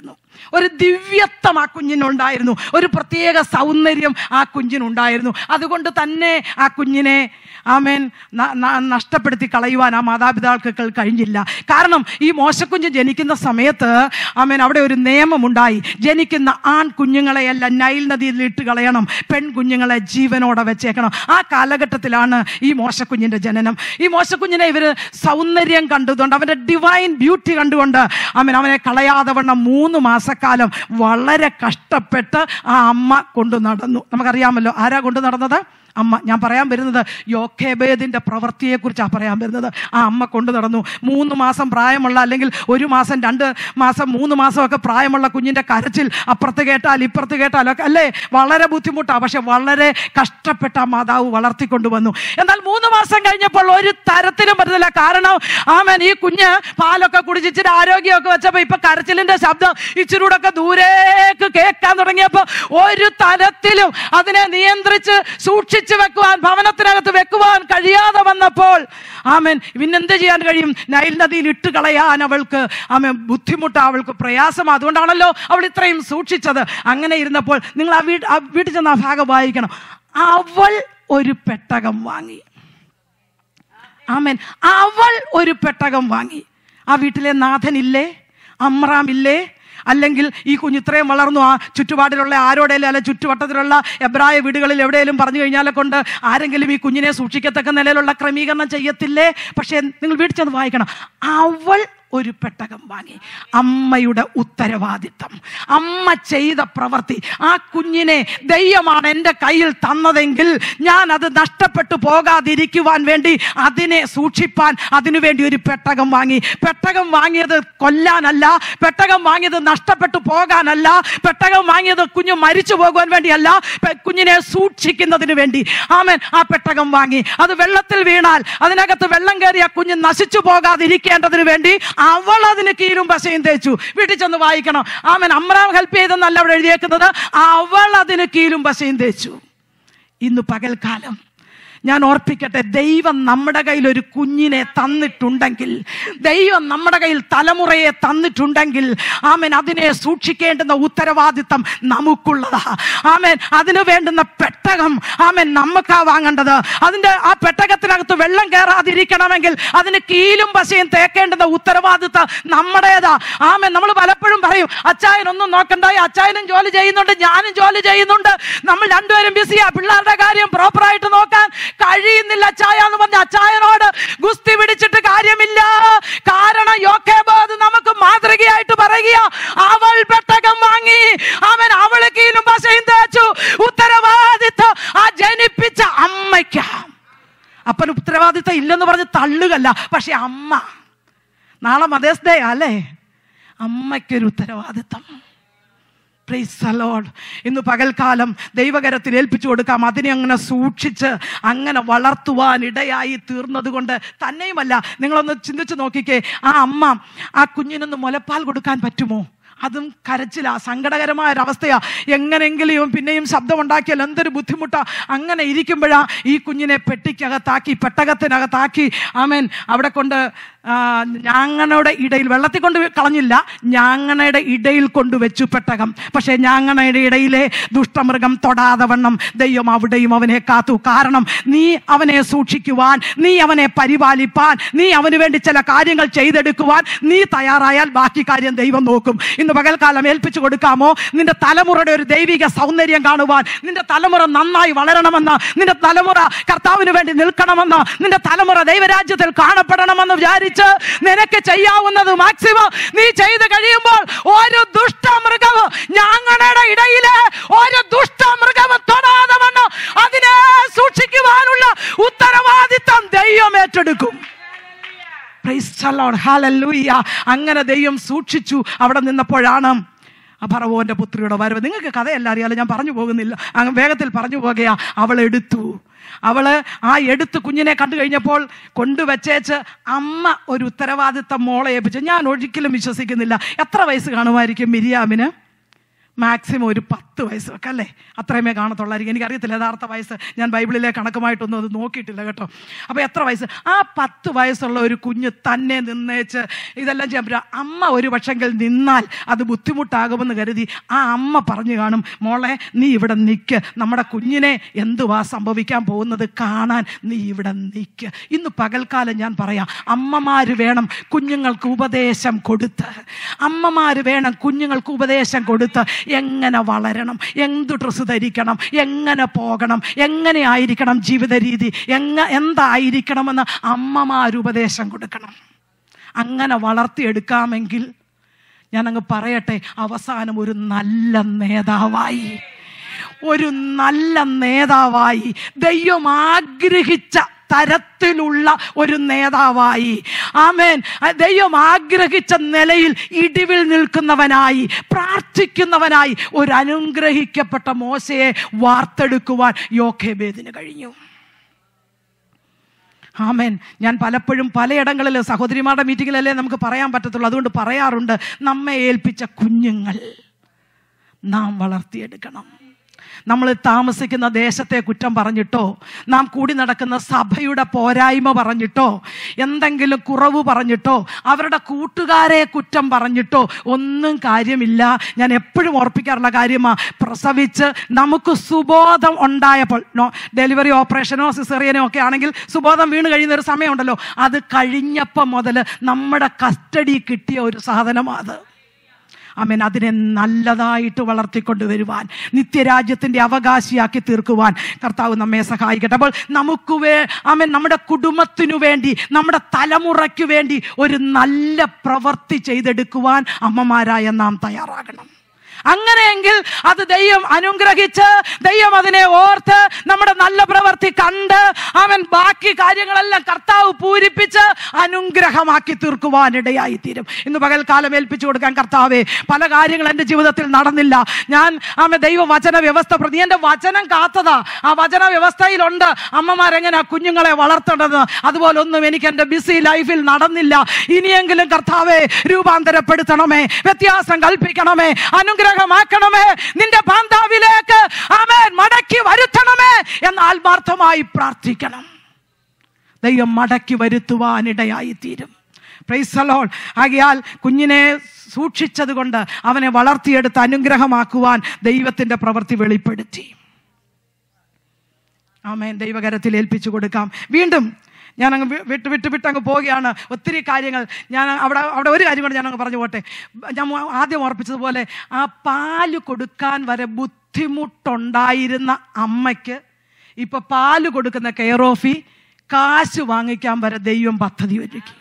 ഒരു ദിവ്യത്വം ആ കുഞ്ഞിനുണ്ടായിരുന്നു ഒരു പ്രത്യേക സൗന്ദര്യം ആ കുഞ്ഞിനുണ്ടായിരുന്നു അതുകൊണ്ട് തന്നെ ആ കുഞ്ഞിനെ ആമേൻ ന- ന- നഷ്ടപ്പെടുത്തി കളയുവാൻ ആ മാതാപിതാക്കൾക്ക് കഴിഞ്ഞില്ല കാരണം ഈ മോശക്കുഞ്ഞ് ജനിക്കുന്ന സമയത്ത് ആമേൻ അവിടെ ഒരു നിയമമുണ്ടായി ജനിക്കുന്ന ആൺ കുഞ്ഞുങ്ങളെയെല്ലാം നൈൽ നദിയിൽ ഇട്ട് കളയണം പെൺകുഞ്ഞുങ്ങളെ ജീവനോടെ വെച്ചേക്കണം ആ കാലഘട്ടത്തിലാണ് ഈ മോശക്കുഞ്ഞിന്റെ ജനനം ഈ മോശക്കുഞ്ഞിനെ ഇവര് സൗന്ദര്യം കണ്ടുകൊണ്ട് അവന്റെ ഡിവൈൻ ബ്യൂട്ടി കണ്ടുകൊണ്ട് അവൻ അവനെ കളയാതെ വണ്ണം മൂന്ന് മാസക്കാലം വളരെ കഷ്ടപ്പെട്ട് ആ അമ്മ കൊണ്ടു നടന്നു നമുക്കറിയാമല്ലോ ആരാ കൊണ്ടു നടന്നത് അമ്മ ഞാൻ പറയാൻ വരുന്നത് യോക്കേബേദിന്റെ പ്രവൃത്തിയെക്കുറിച്ചാണ് പറയാൻ വരുന്നത് ആ അമ്മ കൊണ്ടു നടന്നു മൂന്ന് മാസം പ്രായമുള്ള അല്ലെങ്കിൽ ഒരു മാസം രണ്ട് മാസം മൂന്ന് മാസമൊക്കെ പ്രായമുള്ള കുഞ്ഞിന്റെ കരച്ചിൽ അപ്പുറത്ത് കേട്ടാൽ ഇപ്പുറത്ത് കേട്ടാൽ ഒക്കെ അല്ലേ വളരെ ബുദ്ധിമുട്ടാണ് പക്ഷെ വളരെ കഷ്ടപ്പെട്ട ആ മാതാവ് വളർത്തിക്കൊണ്ടുവന്നു എന്നാൽ മൂന്ന് മാസം കഴിഞ്ഞപ്പോൾ ഒരു തരത്തിലും പറ്റുന്നില്ല കാരണം ആമൻ ഈ കുഞ്ഞ് പാലൊക്കെ കുടിച്ച് ഇച്ചിരി ആരോഗ്യമൊക്കെ വെച്ചപ്പോ ഇപ്പൊ കരച്ചിലിന്റെ ശബ്ദം ഇച്ചിരി കൂടെ ഒക്കെ ദൂരേക്ക് കേൾക്കാൻ തുടങ്ങിയപ്പോ ഒരു തരത്തിലും അതിനെ നിയന്ത്രിച്ച് സൂക്ഷിച്ചു വെക്കുവാൻ ഭവനത്തിനകത്ത് വെക്കുവാൻ കഴിയാതെ വന്നപ്പോൾ ആമൻ പിന്നെന്ത് ചെയ്യാൻ കഴിയും നൈൽ നദിയിൽ ഇട്ട് കളയാൻ അവൾക്ക് ആമൻ ബുദ്ധിമുട്ട് അവൾക്ക് പ്രയാസം അതുകൊണ്ടാണല്ലോ അവൾ ഇത്രയും സൂക്ഷിച്ചത് അങ്ങനെ ഇരുന്നപ്പോൾ നിങ്ങൾ ആ വീട് ആ വീട്ടിൽ ചെന്ന് ആ ഭാഗം വായിക്കണം അവൾ ഒരു പെട്ടകം വാങ്ങി ആമേൻ അവൾ ഒരു പെട്ടകം വാങ്ങി ആ വീട്ടിലെ നാഥനില്ലേ അമ്രാമില്ലേ അല്ലെങ്കിൽ ഈ കുഞ്ഞ് ഇത്രയും വളർന്നു ആ ചുറ്റുപാടിലുള്ള ആരോടെങ്കിലും അല്ലെ ചുറ്റുവട്ടത്തിലുള്ള എബ്രായ വീടുകളിൽ എവിടെയെങ്കിലും പറഞ്ഞു കഴിഞ്ഞാലെ കൊണ്ട് ആരെങ്കിലും ഈ കുഞ്ഞിനെ സൂക്ഷിക്കത്തക്ക നിലയിലുള്ള ക്രമീകരണം ചെയ്യത്തില്ലേ പക്ഷേ നിങ്ങൾ വീട്ടിൽ ചെന്ന് വായിക്കണം അവൾ ഒരു പെട്ടകം വാങ്ങി അമ്മയുടെ ഉത്തരവാദിത്തം അമ്മ ചെയ്ത പ്രവൃത്തി ആ കുഞ്ഞിനെ ദൈവമാണ് എൻ്റെ കയ്യിൽ തന്നതെങ്കിൽ ഞാൻ അത് നഷ്ടപ്പെട്ടു പോകാതിരിക്കുവാൻ വേണ്ടി അതിനെ സൂക്ഷിപ്പാൻ അതിനുവേണ്ടി ഒരു പെട്ടകം വാങ്ങി പെട്ടകം വാങ്ങിയത് കൊല്ലാനല്ല പെട്ടകം വാങ്ങിയത് നഷ്ടപ്പെട്ടു പോകാനല്ല പെട്ടകം വാങ്ങിയത് കുഞ്ഞ് മരിച്ചു പോകുവാൻ വേണ്ടിയല്ല പെ- കുഞ്ഞിനെ സൂക്ഷിക്കുന്നതിന് വേണ്ടി ആമൻ ആ പെട്ടകം വാങ്ങി അത് വെള്ളത്തിൽ വീണാൽ അതിനകത്ത് വെള്ളം കയറി ആ കുഞ്ഞ് നശിച്ചു പോകാതിരിക്കേണ്ടതിന് വേണ്ടി അവൾ അതിന് കീഴും പശയും തേച്ചു വീട്ടിൽ ചെന്ന് വായിക്കണം ആമൻ അമ്രാം ഹെൽപ്പ് ചെയ്തെന്നല്ല അവിടെ എഴുതിയേക്കുന്നത് അവൾ അതിന് കീഴും പശയും തേച്ചു ഇന്ന് പകൽക്കാലം ഞാൻ ഓർപ്പിക്കട്ടെ ദൈവം നമ്മുടെ കയ്യിൽ ഒരു കുഞ്ഞിനെ തന്നിട്ടുണ്ടെങ്കിൽ ദൈവം നമ്മുടെ കയ്യിൽ തലമുറയെ തന്നിട്ടുണ്ടെങ്കിൽ ആമൻ അതിനെ സൂക്ഷിക്കേണ്ടുന്ന ഉത്തരവാദിത്തം നമുക്കുള്ളതാ ആമൻ അതിന് വേണ്ടുന്ന പെട്ടകം ആമൻ നമുക്കാ വാങ്ങേണ്ടത് അതിന്റെ ആ പെട്ടകത്തിനകത്ത് വെള്ളം കയറാതിരിക്കണമെങ്കിൽ അതിന് കീലും പശയും തേക്കേണ്ടുന്ന ഉത്തരവാദിത്തം നമ്മുടേതാ ആമൻ നമ്മൾ പലപ്പോഴും പറയും അച്ചായൻ ഒന്നും നോക്കണ്ടായി അച്ചായനും ജോലി ചെയ്യുന്നുണ്ട് ഞാനും ജോലി ചെയ്യുന്നുണ്ട് നമ്മൾ രണ്ടുപേരും ബിസിയാ പിള്ളേരുടെ കാര്യം പ്രോപ്പറായിട്ട് നോക്കാൻ കഴിയുന്നില്ല അച്ചായ എന്ന് പറഞ്ഞ അച്ചായനോട് ഗുസ്തി പിടിച്ചിട്ട് കാര്യമില്ല കാരണം യോക്കേബോധ് നമുക്ക് മാതൃകയായിട്ട് പറയുക അവൾ പെട്ടകം വാങ്ങി അവൻ അവള് കീലും പശയും തേച്ചു ഉത്തരവാദിത്വം ആ ജനിപ്പിച്ച അമ്മയ്ക്ക് അപ്പൻ ഉത്തരവാദിത്വം ഇല്ലെന്ന് പറഞ്ഞ് തള്ളുകല്ല പക്ഷെ അമ്മ നാളെ മദേഴ്സ് ഡേ അല്ലേ അമ്മയ്ക്കൊരു ഉത്തരവാദിത്വം Praise the Lord. ഇന്ന് പകൽക്കാലം ദൈവകരത്തിൽ ഏൽപ്പിച്ചു കൊടുക്കാം അതിനെ അങ്ങനെ സൂക്ഷിച്ച് അങ്ങനെ വളർത്തുവാൻ ഇടയായി തീർന്നത് കൊണ്ട് തന്നെയുമല്ല നിങ്ങളൊന്ന് ചിന്തിച്ച് നോക്കിക്കേ ആ അമ്മ ആ കുഞ്ഞിനൊന്ന് മുലപ്പാൽ കൊടുക്കാൻ പറ്റുമോ അതും കരച്ചിലാ സങ്കടകരമായ ഒരവസ്ഥയാ എങ്ങനെങ്കിലും പിന്നെയും ശബ്ദമുണ്ടാക്കിയാൽ എന്തൊരു ബുദ്ധിമുട്ടാ അങ്ങനെ ഇരിക്കുമ്പോഴാ ഈ കുഞ്ഞിനെ പെട്ടിക്കകത്താക്കി പെട്ടകത്തിനകത്താക്കി ആമേൻ അവിടെ കൊണ്ട് ആ, ഞാങ്ങണയുടെ ഇടയിൽ വെള്ളത്തിൽ കൊണ്ട് കളഞ്ഞില്ല ഞാങ്ങണയുടെ ഇടയിൽ കൊണ്ടുവച്ചു പെട്ടകം പക്ഷേ ഞാങ്ങണയുടെ ഇടയിലെ ദുഷ്ടമൃഗം തൊടാതെ വണ്ണം ദൈവം അവിടെയും അവനെ കാത്തു കാരണം നീ അവനെ സൂക്ഷിക്കുവാൻ നീ അവനെ പരിപാലിപ്പാൻ നീ അവന് വേണ്ടി ചില കാര്യങ്ങൾ ചെയ്തെടുക്കുവാൻ നീ തയ്യാറായാൽ ബാക്കി കാര്യം ദൈവം നോക്കും ഇന്ന് പകൽക്കാലം ഏൽപ്പിച്ചു കൊടുക്കാമോ നിന്റെ തലമുറയുടെ ഒരു ദൈവിക സൗന്ദര്യം കാണുവാൻ നിന്റെ തലമുറ നന്നായി വളരണമെന്ന് നിന്റെ തലമുറ കർത്താവിന് വേണ്ടി നിൽക്കണമെന്ന് നിന്റെ തലമുറ ദൈവരാജ്യത്തിൽ കാണപ്പെടണമെന്ന് വിചാരിച്ച് നിനക്ക് ചെയ്യാവുന്നത് മാക്സിമം നീ ചെയ്ത് കഴിയുമ്പോൾ ഒരു ദുഷ്ടമൃഗവും ഞങ്ങളുടെ ഇടയിലെ ഒരു ദുഷ്ടമൃഗവും തൊടാതെ വണ്ണം അതിനെ സൂക്ഷിക്കുവാനുള്ള ഉത്തരവാദിത്തം ദൈവം ഏറ്റെടുക്കും Praise the Lord. Hallelujah. അങ്ങനെ ദൈവം സൂക്ഷിച്ചു അവിടെ നിന്നപ്പോഴാണ് ആ പറവോന്റെ പുത്രിയുടെ വരവ് നിങ്ങൾക്ക് കഥയല്ല അറിയാലോ ഞാൻ പറഞ്ഞു പോകുന്നില്ല അങ്ങ് വേഗത്തിൽ പറഞ്ഞു പോകുകയാ അവൾ എടുത്തു അവള് ആ എടുത്ത് കുഞ്ഞിനെ കണ്ടു കഴിഞ്ഞപ്പോൾ കൊണ്ടുവച്ചേച്ച് അമ്മ ഒരു ഉത്തരവാദിത്തം മോളെ ഏൽപ്പിച്ചു ഞാൻ ഒരിക്കലും വിശ്വസിക്കുന്നില്ല എത്ര വയസ്സ് കാണുമായിരിക്കും മിരിയാമിന് മാക്സിമം ഒരു പത്ത് വയസ്സ് ഒക്കെ അല്ലേ അത്രയുമേ കാണത്തുള്ളായിരിക്കും എനിക്കറിയത്തില്ല യഥാർത്ഥ വയസ്സ് ഞാൻ ബൈബിളിലെ കണക്കുമായിട്ടൊന്നും അത് നോക്കിയിട്ടില്ല കേട്ടോ അപ്പോൾ എത്ര വയസ്സ് ആ പത്ത് വയസ്സുള്ള ഒരു കുഞ്ഞ് തന്നെ നിന്നേച്ച് ഇതെല്ലാം ചെയ്യാൻ പറ്റും അമ്മ ഒരു പക്ഷെങ്കിൽ നിന്നാൽ അത് ബുദ്ധിമുട്ടാകുമെന്ന് കരുതി ആ അമ്മ പറഞ്ഞു കാണും മോളെ നീ ഇവിടെ നിൽക്ക് നമ്മുടെ കുഞ്ഞിനെ എന്തുവാ സംഭവിക്കാൻ പോകുന്നത് കാണാൻ നീ ഇവിടെ നിൽക്ക് ഇന്ന് പകൽക്കാലം ഞാൻ പറയാം അമ്മമാര് വേണം കുഞ്ഞുങ്ങൾക്ക് ഉപദേശം കൊടുത്ത് അമ്മമാര് വേണം കുഞ്ഞുങ്ങൾക്ക് ഉപദേശം കൊടുത്ത് എങ്ങനെ വളരണം എന്ത് ഡ്രസ്സ് ധരിക്കണം എങ്ങനെ പോകണം എങ്ങനെ ആയിരിക്കണം ജീവിത രീതി എങ്ങ എന്തായിരിക്കണമെന്ന് അമ്മമാർ ഉപദേശം കൊടുക്കണം അങ്ങനെ വളർത്തിയെടുക്കാമെങ്കിൽ ഞാൻ അങ്ങ് പറയട്ടെ അവസാനം ഒരു നല്ല നേതാവായി ഒരു നല്ല നേതാവായി ദൈവം ആഗ്രഹിച്ച തരത്തിലുള്ള ഒരു നേതാവായി ആമേൻ ദൈവം ആഗ്രഹിച്ച നിലയിൽ ഇടിവിൽ നിൽക്കുന്നവനായി പ്രാർത്ഥിക്കുന്നവനായി ഒരു അനുഗ്രഹിക്കപ്പെട്ട മോശയെ വാർത്തെടുക്കുവാൻ യോഖേബേദിന് കഴിഞ്ഞു ആമേൻ ഞാൻ പലപ്പോഴും പലയിടങ്ങളിൽ സഹോദരിമാരുടെ മീറ്റിങ്ങിലല്ലേ നമുക്ക് പറയാൻ പറ്റത്തുള്ളൂ അതുകൊണ്ട് പറയാറുണ്ട് നമ്മെ ഏൽപ്പിച്ച കുഞ്ഞുങ്ങൾ നാം വളർത്തിയെടുക്കണം നമ്മൾ താമസിക്കുന്ന ദേശത്തെ കുറ്റം പറഞ്ഞിട്ടോ നാം കൂടി നടക്കുന്ന സഭയുടെ പോരായ്മ പറഞ്ഞിട്ടോ എന്തെങ്കിലും കുറവ് പറഞ്ഞിട്ടോ അവരുടെ കൂട്ടുകാരെ കുറ്റം പറഞ്ഞിട്ടോ ഒന്നും കാര്യമില്ല ഞാൻ എപ്പോഴും ഓർപ്പിക്കാറുള്ള കാര്യമാണ് പ്രസവിച്ച് നമുക്ക് സുബോധം ഉണ്ടായപ്പോൾ നോ ഡെലിവറി ഓപ്പറേഷനോ സിസേറിയനോ ഒക്കെ ആണെങ്കിൽ സുബോധം വീണ് കഴിയുന്ന ഒരു സമയമുണ്ടല്ലോ അത് കഴിഞ്ഞപ്പം മുതൽ നമ്മുടെ കസ്റ്റഡി കിട്ടിയ ഒരു സാധനമാണ് അത് അമേൻ അതിനെ നല്ലതായിട്ട് വളർത്തിക്കൊണ്ടുവരുവാൻ നിത്യരാജ്യത്തിൻ്റെ അവകാശിയാക്കി തീർക്കുവാൻ കർത്താവ് നമ്മെ സഹായിക്കട്ടെ അപ്പോൾ നമുക്ക് വേ അമേൻ നമ്മുടെ കുടുംബത്തിനു വേണ്ടി നമ്മുടെ തലമുറയ്ക്ക് വേണ്ടി ഒരു നല്ല പ്രവൃത്തി ചെയ്തെടുക്കുവാൻ അമ്മമാരായ നാം തയ്യാറാകണം അങ്ങനെയെങ്കിൽ അത് ദൈവം അനുഗ്രഹിച്ച് ദൈവം അതിനെ ഓർത്ത് നമ്മുടെ നല്ല പ്രവൃത്തി കണ്ട് അവൻ ബാക്കി കാര്യങ്ങളെല്ലാം കർത്താവ് പൂരിപ്പിച്ച് അനുഗ്രഹമാക്കി തീർക്കുവാനിടയായി തീരും ഇന്ന് പകൽക്കാലം ഏൽപ്പിച്ചു കൊടുക്കാൻ കർത്താവേ പല കാര്യങ്ങൾ എൻ്റെ ജീവിതത്തിൽ നടന്നില്ല ഞാൻ ആമ ദൈവ വചന വ്യവസ്ഥ പ്രതി എൻ്റെ വചനം കാത്തതാ ആ വചന വ്യവസ്ഥയിലുണ്ട് അമ്മമാരെങ്ങനെ കുഞ്ഞുങ്ങളെ വളർത്തേണ്ടത് അതുപോലെ ഒന്നും എനിക്ക് എൻ്റെ ബിസി ലൈഫിൽ നടന്നില്ല ഇനിയെങ്കിലും കർത്താവെ രൂപാന്തരപ്പെടുത്തണമേ വ്യത്യാസം കൽപ്പിക്കണമേ അനുഗ്രഹമാക്കണമേ നിന്റെ ബാന്ധാവിലേക്ക് ആമേൻ മടക്കി വരുത്തണമേ എന്ന് ആത്മാർത്ഥമായി പ്രാർത്ഥിക്കണം ദൈവം മടക്കി വരുത്തുവാനിടയായി തീരും പ്രൈസലോൾ ആകിയാൽ കുഞ്ഞിനെ സൂക്ഷിച്ചത് കൊണ്ട് അവനെ വളർത്തിയെടുത്ത് അനുഗ്രഹമാക്കുവാൻ ദൈവത്തിൻ്റെ പ്രവൃത്തി വെളിപ്പെടുത്തി ആമേൻ ദൈവകരത്തിൽ ഏൽപ്പിച്ചു കൊടുക്കാം വീണ്ടും ഞാൻ അങ്ങ് വിട്ട് വിട്ട് വിട്ട് അങ്ങ് പോവുകയാണ് ഒത്തിരി കാര്യങ്ങൾ ഞാൻ അവിടെ അവിടെ ഒരു കാര്യം കൂടെ ഞാൻ അങ്ങ് പറഞ്ഞു പോട്ടെ ഞാൻ മു- ആദ്യം ഓർപ്പിച്ചതുപോലെ ആ പാല് കൊടുക്കാൻ വരെ ബുദ്ധിമുട്ടുണ്ടായിരുന്ന അമ്മയ്ക്ക് ഇപ്പൊ പാല് കൊടുക്കുന്ന കെയർ ഓഫി കാശ് വാങ്ങിക്കാൻ വരെ ദൈവം പദ്ധതി ഒരുക്കി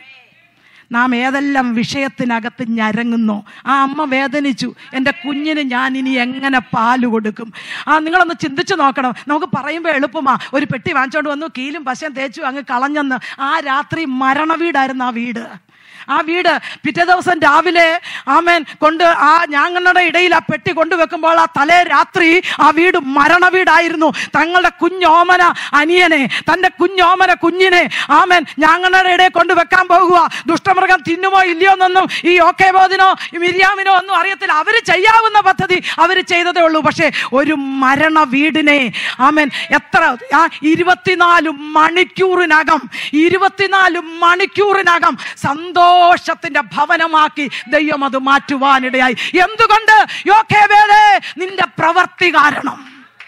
നാം ഏതെല്ലാം വിഷയത്തിനകത്ത് ഞരങ്ങുന്നോ ആ അമ്മ വേദനിച്ചു എൻ്റെ കുഞ്ഞിന് ഞാൻ ഇനി എങ്ങനെ പാല് കൊടുക്കും ആ നിങ്ങളൊന്ന് ചിന്തിച്ചു നോക്കണം നമുക്ക് പറയുമ്പോൾ എളുപ്പമാ ഒരു പെട്ടി വാങ്ങിച്ചോണ്ട് വന്നു കീലും പശയും തേച്ചു അങ്ങ് കളഞ്ഞെന്ന് ആ രാത്രി മരണവീടായിരുന്നു ആ വീട് ആ വീട് പിറ്റേ ദിവസം രാവിലെ ആമേൻ കൊണ്ട് ആ ഞാങ്ങളുടെ ഇടയിൽ ആ പെട്ടി കൊണ്ടുവെക്കുമ്പോൾ ആ തലേ രാത്രി ആ വീട് മരണ വീടായിരുന്നു തങ്ങളുടെ കുഞ്ഞോമന അനിയനെ തൻ്റെ കുഞ്ഞോമന കുഞ്ഞിനെ ആമേൻ ഞാങ്ങളുടെ ഇടയിൽ കൊണ്ടുവെക്കാൻ പോകുക ദുഷ്ടമൃഗം തിന്നുമോ ഇല്ലയോ എന്നൊന്നും ഈ ഓക്കെ ബോധിനോ ഈ മിരിയാമിനോ ഒന്നും അറിയത്തില്ല അവർ ചെയ്യാവുന്ന പദ്ധതി അവർ ചെയ്തതേ ഉള്ളൂ പക്ഷേ ഒരു മരണ വീടിനെ ആമേൻ എത്ര ആ ഇരുപത്തിനാല് മണിക്കൂറിനകം ഇരുപത്തിനാല് മണിക്കൂറിനകം സന്തോഷത്തിന്റെ ഭവനമാക്കി ദൈവം അത് മാറ്റുവാനിടയായി എന്തുകൊണ്ട് യോക്കേബേലേ നിന്റെ പ്രവർത്തി കാരണം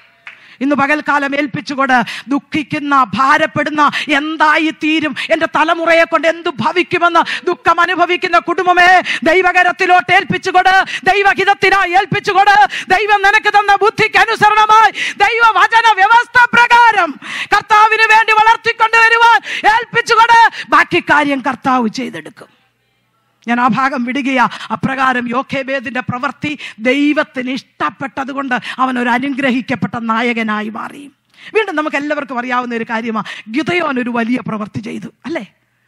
ഇന്ന് പകൽക്കാലം ഏൽപ്പിച്ചുകൊണ്ട് ദുഃഖിക്കുന്ന ഭാരപ്പെടുന്ന എന്തായി തീരും എൻ്റെ തലമുറയെ കൊണ്ട് എന്തു ഭവിക്കുമെന്ന് ദുഃഖം അനുഭവിക്കുന്ന കുടുംബമേ ദൈവകരത്തിലോട്ട് ഏൽപ്പിച്ചുകൊണ്ട് ദൈവഹിതത്തിനായി ഏൽപ്പിച്ചുകൊണ്ട് ദൈവം നിനക്ക് തന്ന ബുദ്ധിക്ക് അനുസരണമായി ദൈവ വചന വ്യവസ്ഥ പ്രകാരം കർത്താവിന് വേണ്ടി വളർത്തിക്കൊണ്ടുവരുവാൻ ഏൽപ്പിച്ചുകൊണ്ട് ബാക്കി കാര്യം കർത്താവ് ചെയ്തെടുക്കും ഞാൻ ആ ഭാഗം വിടുകയാ അപ്രകാരം യോഖേബേദിന്റെ പ്രവൃത്തി ദൈവത്തിന് ഇഷ്ടപ്പെട്ടത് കൊണ്ട് അവൻ ഒരു അനുഗ്രഹിക്കപ്പെട്ട നായകനായി മാറി വീണ്ടും നമുക്ക് എല്ലാവർക്കും അറിയാവുന്ന ഒരു കാര്യമാണ് ഗിതയോൻ ഒരു വലിയ പ്രവൃത്തി ചെയ്തു അല്ലേ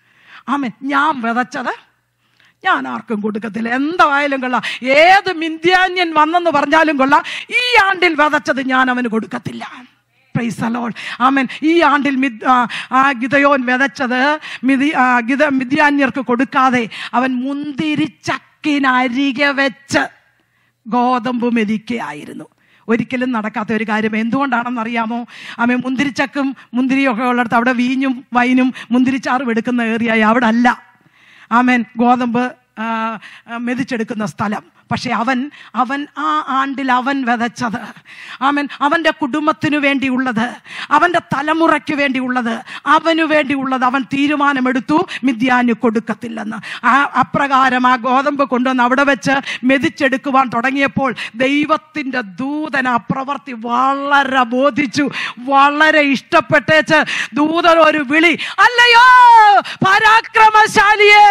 ആമൻ ഞാൻ വിതച്ചത് ഞാൻ ആർക്കും കൊടുക്കത്തില്ല എന്തായാലും കൊള്ളാം ഏത് മിന്ധ്യാന്യൻ വന്നെന്ന് പറഞ്ഞാലും കൊള്ളാം ഈ ആണ്ടിൽ വിതച്ചത് ഞാൻ അവന് കൊടുക്കത്തില്ല പ്രൈസ് അലോൾ ആമൻ ഈ ആണ്ടിൽ മിദ് ആ, ആ ഗിതയോൻ വിതച്ചത് മിതി ആ, ഗിത മിഥ്യാന്യർക്ക് കൊടുക്കാതെ അവൻ മുന്തിരിച്ചക്കിനരികെ വെച്ച് ഗോതമ്പ് മെതിക്കുകയായിരുന്നു ഒരിക്കലും നടക്കാത്ത ഒരു കാര്യം എന്തുകൊണ്ടാണെന്നറിയാമോ ആമേ മുന്തിരിച്ചക്കും മുന്തിരിയൊക്കെ ഉള്ളിടത്ത് അവിടെ വീഞ്ഞും വൈനും മുന്തിരിച്ചാറും എടുക്കുന്ന ഏറിയായി അവിടെ അല്ല ആമേൻ ഗോതമ്പ് ആ, ആ, മെതിച്ചെടുക്കുന്ന സ്ഥലം പക്ഷെ അവൻ അവൻ ആ ആണ്ടിൽ അവൻ വിതച്ചത് ആമൻ അവൻ്റെ കുടുംബത്തിനു വേണ്ടിയുള്ളത് അവൻ്റെ തലമുറയ്ക്ക് വേണ്ടിയുള്ളത് അവനു വേണ്ടിയുള്ളത് അവൻ തീരുമാനമെടുത്തു മിഥ്യാന് കൊടുക്കത്തില്ലെന്ന് ആ അപ്രകാരം ആ ഗോതമ്പ് കൊണ്ടുവന്ന് അവിടെ വെച്ച് മെതിച്ചെടുക്കുവാൻ തുടങ്ങിയപ്പോൾ ദൈവത്തിൻ്റെ ദൂതൻ ആ പ്രവൃത്തി വളരെ ബോധിച്ചു വളരെ ഇഷ്ടപ്പെട്ടേച്ച് ദൂതൻ ഒരു വിളി അല്ലയോ പരാക്രമശാലിയേ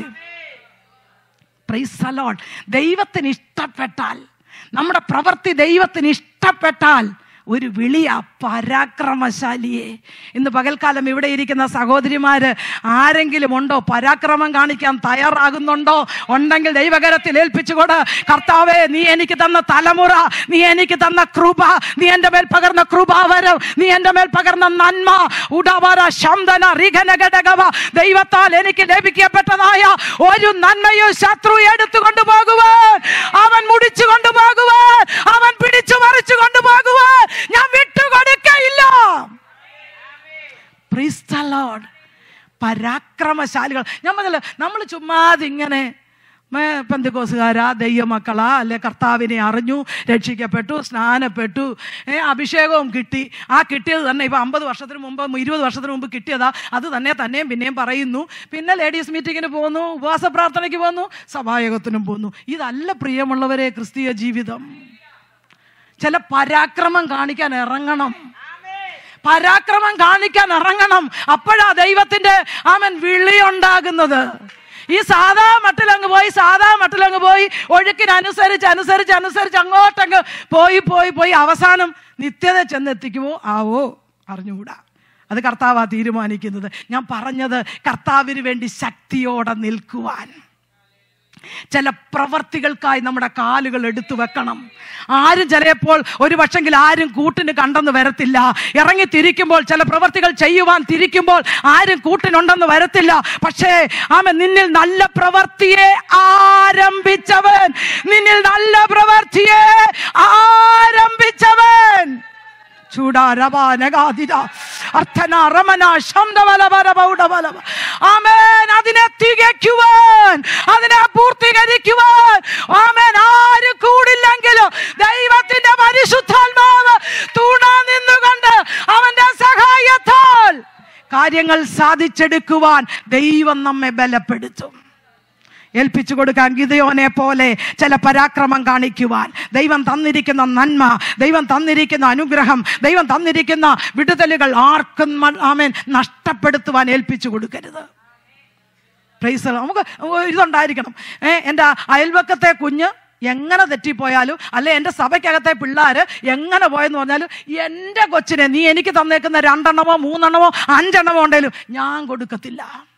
പ്രൈസ് അലോൺ ദൈവത്തിന് ഇഷ്ടപ്പെട്ടാൽ നമ്മുടെ പ്രവൃത്തി ദൈവത്തിന് ഇഷ്ടപ്പെട്ടാൽ ഒരു വിളിയ പരാക്രമശാലിയെ ഇന്ന് പകൽക്കാലം ഇവിടെ ഇരിക്കുന്ന സഹോദരിമാര് ആരെങ്കിലും ഉണ്ടോ പരാക്രമം കാണിക്കാൻ തയ്യാറാകുന്നുണ്ടോ ഉണ്ടെങ്കിൽ ദൈവകരത്തിൽ ഏൽപ്പിച്ചുകൊണ്ട് കർത്താവേ നീ എനിക്ക് തന്ന തലമുറ നീ എനിക്ക് തന്ന കൃപ നീ എൻ്റെ മേൽ പകർന്ന കൃപാവരം നീ എൻ്റെ മേൽ പകർന്ന നന്മ ഉടവര ശംദന റിഘന ഘടകവ ദൈവത്താൽ എനിക്ക് ലഭിക്കപ്പെട്ടതായ ഒരു നന്മയും ശത്രു എടുത്തു കൊണ്ടുപോകുവാൻ അവൻ മുടിച്ചു കൊണ്ടുപോകുവാൻ അവൻ പിടിച്ചു മറിച്ചു കൊണ്ടുപോകുവാൻ ഞാൻ വിട്ടുകൊടുക്കയില്ല Praise the Lord. പരാക്രമശാലികൾ ഞാൻ പറഞ്ഞല്ലോ നമ്മൾ ചുമ്മാതെ ഇങ്ങനെ പെന്തിക്കോസുകാരാ ദൈവമക്കളാ അല്ലെ കർത്താവിനെ അറിഞ്ഞു രക്ഷിക്കപ്പെട്ടു സ്നാനപ്പെട്ടു ഏ, അഭിഷേകവും കിട്ടി ആ കിട്ടിയത് തന്നെ ഇപ്പം അമ്പത് വർഷത്തിന് മുമ്പ് ഇരുപത് വർഷത്തിന് മുമ്പ് കിട്ടിയതാ അത് തന്നെ തന്നെയും പിന്നെയും പറയുന്നു പിന്നെ ലേഡീസ് മീറ്റിങ്ങിന് പോകുന്നു ഉപവാസ പ്രാർത്ഥനയ്ക്ക് പോകുന്നു സഭായോഗത്തിനും പോകുന്നു ഇതല്ല പ്രിയമുള്ളവരെ ക്രിസ്തീയ ജീവിതം ചില പരാക്രമം കാണിക്കാൻ ഇറങ്ങണം പരാക്രമം കാണിക്കാൻ ഇറങ്ങണം അപ്പോഴാ ദൈവത്തിന്റെ ആമൻ വിളി ഉണ്ടാകുന്നത് ഈ സാധാ മട്ടിലങ്ങ് പോയി സാധാ മട്ടിലങ്ങ് പോയി ഒഴുക്കിനനുസരിച്ച് അനുസരിച്ച് അനുസരിച്ച് അങ്ങോട്ടങ്ങ് പോയി പോയി പോയി അവസാനം നിത്യത ചെന്നെത്തിക്കുമോ ആവോ അറിഞ്ഞുകൂടാ അത് കർത്താവാ തീരുമാനിക്കുന്നത് ഞാൻ പറഞ്ഞത് കർത്താവിന് വേണ്ടി ശക്തിയോടെ നിൽക്കുവാൻ ചില പ്രവർത്തികൾക്കായി നമ്മുടെ കാലുകൾ എടുത്തു വെക്കണം ആരും ചിലപ്പോൾ ഒരു പക്ഷെങ്കിൽ ആരും കൂട്ടിന് കണ്ടെന്ന് വരത്തില്ല ഇറങ്ങി തിരിക്കുമ്പോൾ ചില പ്രവർത്തികൾ ചെയ്യുവാൻ തിരിക്കുമ്പോൾ ആരും കൂട്ടിനുണ്ടെന്ന് വരത്തില്ല പക്ഷേ ആമ നിന്നിൽ നല്ല പ്രവൃത്തിയെ ആരംഭിച്ചവൻ നിന്നിൽ നല്ല പ്രവൃത്തിയെ ആരംഭിച്ചവൻ ചൂടാരവാനകാതിര അർത്ഥന റമന ശബ്ദവലവരവൗടവലവ ആമേൻ അതിനെ തികയ്ക്കുവാൻ അതിനെ പൂർത്തീകരിക്കുവാൻ ആമേൻ ആരും കൂടില്ലെങ്കിലും ദൈവത്തിന്റെ പരിശുദ്ധാത്മാവ് തുണ നിന്നുകൊണ്ട് അവന്റെ സഹായത്താൽ കാര്യങ്ങൾ സാധിച്ചെടുക്കുവാൻ ദൈവം നമ്മെ ബലപ്പെടുത്തും ഏൽപ്പിച്ചു കൊടുക്കാൻ ഗിതയോനെ പോലെ ചില പരാക്രമം കാണിക്കുവാൻ ദൈവം തന്നിരിക്കുന്ന നന്മ ദൈവം തന്നിരിക്കുന്ന അനുഗ്രഹം ദൈവം തന്നിരിക്കുന്ന വിടുതലുകൾ ആർക്കും മ- ആമേൻ നഷ്ടപ്പെടുത്തുവാൻ ഏൽപ്പിച്ചു കൊടുക്കരുത് പ്രൈസ് ദി ലോർഡ്. നമുക്ക് ഇതുണ്ടായിരിക്കണം ഏ എൻ്റെ അയൽവക്കത്തെ കുഞ്ഞ് എങ്ങനെ തെറ്റിപ്പോയാലും അല്ലെ എൻ്റെ സഭയ്ക്കകത്തെ പിള്ളേർ എങ്ങനെ പോയെന്ന് പറഞ്ഞാലും എൻ്റെ കൊച്ചിനെ നീ എനിക്ക് തന്നേക്കുന്ന രണ്ടെണ്ണമോ മൂന്നെണ്ണമോ അഞ്ചെണ്ണമോ ഉണ്ടെങ്കിലും ഞാൻ കൊടുക്കത്തില്ല